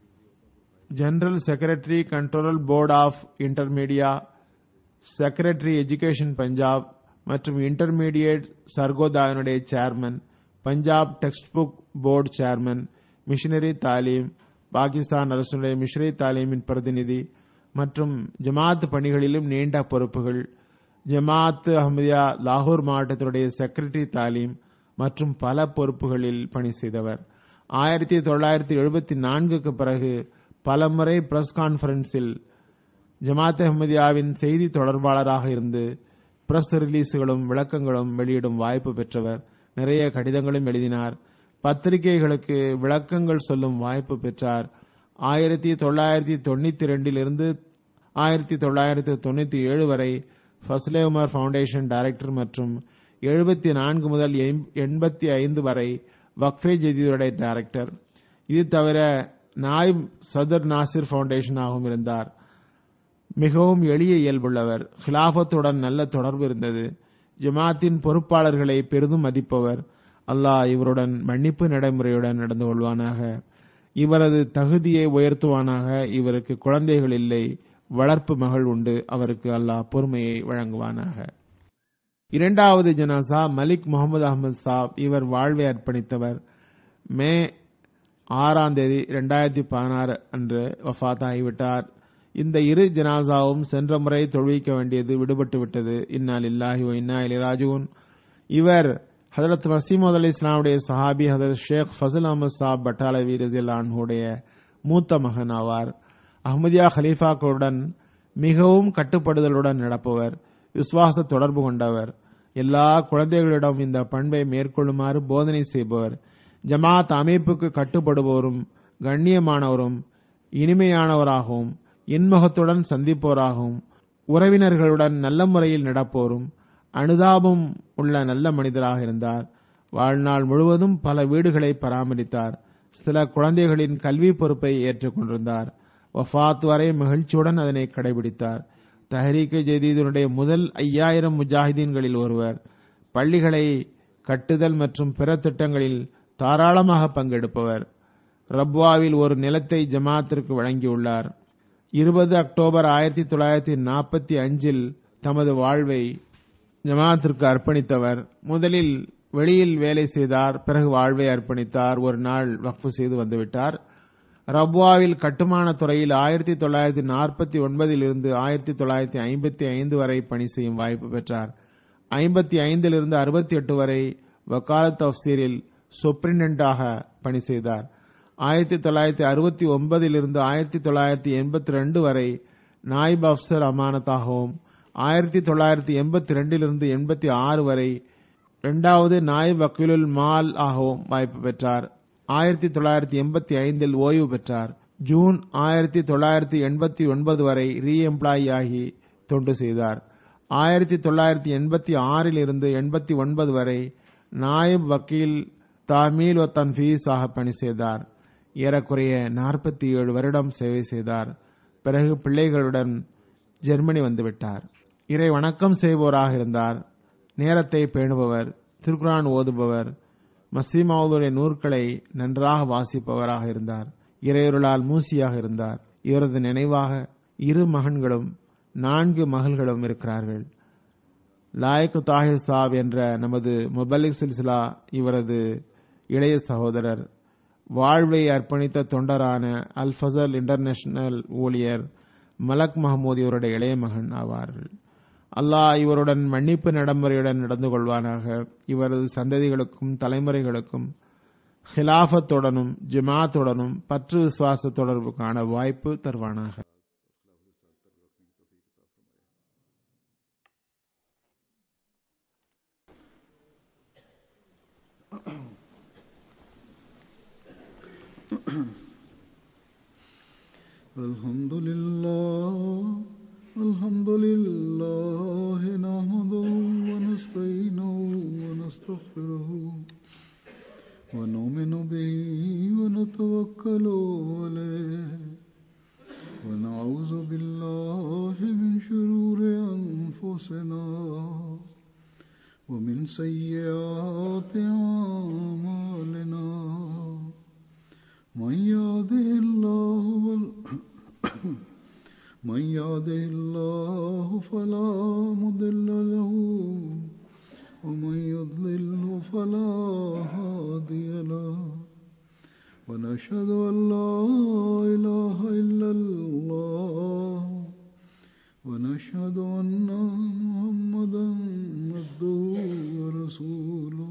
general secretary control board of intermediate secretary education Punjab மற்றும் இன்டர்மீடியேட் சர்கோதாவினுடைய chairman Punjab text book board chairman missionary தாலீம் பாகிஸ்தான் அரசுடைய மிஷனரி தாலீமின் பிரதிநிதி மற்றும் ஜமாத் பணிகளிலும் நீண்ட பொறுப்புகள் ஜமாத் அஹமதியா லாகூர் மாவட்டத்தினுடைய செக்ரட்டரி தாலீம் மற்றும் பல பொறுப்புகளில் பணி செய்தவர் ஆயிரத்தி தொள்ளாயிரத்தி எழுபத்தி நான்குக்கு பிறகு பலமுறை பிரஸ் கான்பரன்ஸில் ஜமாத் அஹமதியாவின் செய்தி தொடர்பாளராக இருந்து பிரஸ் ரிலீஸுகளும் விளக்கங்களும் வெளியிடும் வாய்ப்பு பெற்றவர் நிறைய கடிதங்களும் எழுதினார் பத்திரிகைகளுக்கு விளக்கங்கள் சொல்லும் வாய்ப்பு பெற்றார் ஆயிரத்தி தொள்ளாயிரத்தி தொண்ணூத்தி ரெண்டிலிருந்து ஆயிரத்தி தொள்ளாயிரத்தி தொண்ணூத்தி ஏழு வரை ஃபஸ்லே உமர் ஃபவுண்டேஷன் டைரக்டர் மற்றும் எழுபத்தி நான்கு முதல் எண்பத்தி ஐந்து வரை வக்ஃபே ஜதீதுடைய டைரக்டர் இது தவிர நாயிப் சதர் நாசிர் ஃபவுண்டேஷனாகவும் இருந்தார் மிகவும் எளிய இயல்புள்ளவர் ஹிலாபத்துடன் நல்ல தொடர்பு இருந்தது ஜமாத்தின் பொறுப்பாளர்களை பெரிதும் மதிப்பவர் அல்லாஹ் இவருடன் மன்னிப்பு நடைமுறையுடன் நடந்து கொள்வானாக இவரது தகுதியை உயர்த்துவானாக இவருக்கு குழந்தைகள் இல்லை வளர்ப்பு மகள் உண்டு அவருக்கு அல்லாஹ் பொறுமையை வழங்குவானாக இரண்டாவது ஜனாசா மலிக் முகமது அகமது சாப் இவர் வாழ்வை அர்ப்பணித்தவர் மே ஆறாம் தேதி இரண்டாயிரத்தி பதினாறு அன்று வஃத் ஆகிவிட்டார் இந்த இரு ஜனாசாவும் சென்ற முறை தொழுவிக்க வேண்டியது விடுபட்டு விட்டது இன்னால் இல்லாஹி இன்னா இலி ராஜூன் இவர் ஹதரத் மசீமது அலி இஸ்லாமுடைய சஹாபி ஹதரத் ஷேக் ஃபசல் அஹமது சாப் பட்டாலவி ரசிலான்ஹுடைய மூத்த மகன் ஆவார் அஹமதியா ஹலீஃபாக்களுடன் மிகவும் கட்டுப்படுதலுடன் நடப்பவர் விசுவாச தொடர்பு கொண்டவர் எல்லா குழந்தைகளிடம் இந்த பண்பை மேற்கொள்ளுமாறு போதனை செய்பவர் ஜமாத் அமைப்புக்கு கட்டுப்படுபவரும் கண்ணியமானவரும் இனிமையானவராகவும் இன்முகத்துடன் சந்திப்போராகவும் உறவினர்களுடன் நல்ல முறையில் நடப்போரும் அனுதாபம் உள்ள நல்ல மனிதராக இருந்தார் வாழ்நாள் முழுவதும் பல வீடுகளை பராமரித்தார் சில குழந்தைகளின் கல்வி பொறுப்பை ஏற்றுக்கொண்டிருந்தார் வஃத் வரை மகிழ்ச்சியுடன் அதனை கடைபிடித்தார் தஹரீக்கு ஜெதீதனுடைய முதல் ஐயாயிரம் முஜாஹிதீன்களில் ஒருவர் பள்ளிகளை கட்டுதல் மற்றும் பிற திட்டங்களில் தாராளமாக பங்கெடுப்பவர் ரப்வாவில் ஒரு நிலத்தை ஜமாத்திற்கு வழங்கியுள்ளார் இருபது அக்டோபர் ஆயிரத்தி தொள்ளாயிரத்தி நாற்பத்தி அஞ்சில் தமது வாழ்வை ஜமாத்திற்கு அர்ப்பணித்தவர் முதலில் வெளியில் வேலை செய்தார் பிறகு வாழ்வை அர்ப்பணித்தார் ஒரு நாள் வக்ஃபு செய்து வந்துவிட்டார் ரப்வாவில் கட்டுமான துறையில் ஆயிரத்தி தொள்ளாயிரத்தி நாற்பத்தி ஒன்பதில் இருந்து ஆயிரத்தி தொள்ளாயிரத்தி ஐம்பத்தி ஐந்து வரை பணி செய்யும் வாய்ப்பு பெற்றார் ஐம்பத்தி ஐந்திலிருந்து அறுபத்தி எட்டு வரை வக்காலத் தப்சீரில் சூப்பரிண்டென்டாக பணி செய்தார் ஆயிரத்தி தொள்ளாயிரத்தி அறுபத்தி ஒன்பதிலிருந்து ஆயிரத்தி தொள்ளாயிரத்தி எண்பத்தி ரெண்டு வரை நாயிப் அப்சர் அமானத்தாகவும் ஆயிரத்தி தொள்ளாயிரத்தி எண்பத்தி ரெண்டிலிருந்து எண்பத்தி ஆறு வரை இரண்டாவது நாயிப் வக்கீலுல் மால் ஆகவும் வாய்ப்பு பெற்றார் ஆயிரத்தி தொள்ளாயிரத்தி எண்பத்தி ஐந்தில் ஓய்வு பெற்றார் ஜூன் ஆயிரத்தி தொள்ளாயிரத்தி எண்பத்தி ஒன்பது வரை ரீ எம்ப்ளாயி ஆகி தொண்டு செய்தார் ஆயிரத்தி தொள்ளாயிரத்தி எண்பத்தி ஆறில் இருந்து எண்பத்தி ஒன்பது வரை நாயிப் வக்கீல் தாமீல் ஒ தன்ஃபீஸ் ஆக பணி செய்தார் ஏறக்குறைய நாற்பத்தி ஏழு வருடம் சேவை செய்தார் பிறகு பிள்ளைகளுடன் ஜெர்மனி வந்துவிட்டார் இறை வணக்கம் செய்வோராக இருந்தார் நேரத்தை பேணுபவர் திருக்குரான் ஓதுபவர் மசீமாவுடைய நூற்களை நன்றாக வாசிப்பவராக இருந்தார் இறையொருளால் மூசியாக இருந்தார் இவரது நினைவாக இரு மகன்களும் நான்கு மகள்களும் இருக்கிறார்கள் லாயக் தாஹிர் சாப் என்ற நமது முபல்லிக் சில்சிலா இவரது இளைய சகோதரர் வாழ்வை அர்ப்பணித்த தொண்டரான அல் ஃபசல் இன்டர்நேஷனல் ஊழியர் மலக் மஹமூத் இவருடைய இளைய மகன் ஆவார்கள் அல்லாஹ் இவருடன் மன்னிப்பு நடைமுறையுடன் நடந்து கொள்வானாக இவரது சந்ததிகளுக்கும் தலைமுறைகளுக்கும் ஹிலாஃபத்துடனும் ஜமாத்துடனும் பற்று விசுவாச தொடர்புக்கான வாய்ப்பு தருவானாக الحمد لله الحمد لله نحمده ونستعينه ونستغفره ونؤمن به ونتوكل عليه ونعوذ بالله من شرور أنفسنا ومن سيئات أعمالنا من يهده الله وال- من يهده الله فلا مضل له ومن يضلله فلا هادي له ونشهد أن لا إله إلا الله ونشهد أن محمدا عبده ورسوله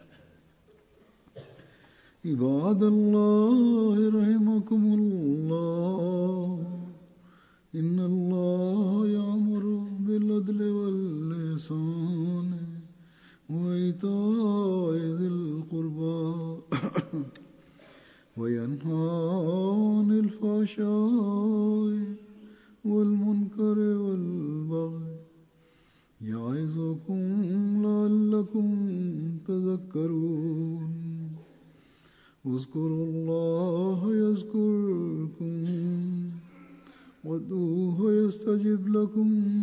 عباد الله رحمكم الله إن الله يأمر بالعدل والإحسان وإيتاء ذي القربى وينهى عن الفحشاء والمنكر والبغي يعظكم لعلكم تذكرون اذكروا الله يذكركم وادعوه يستجب لكم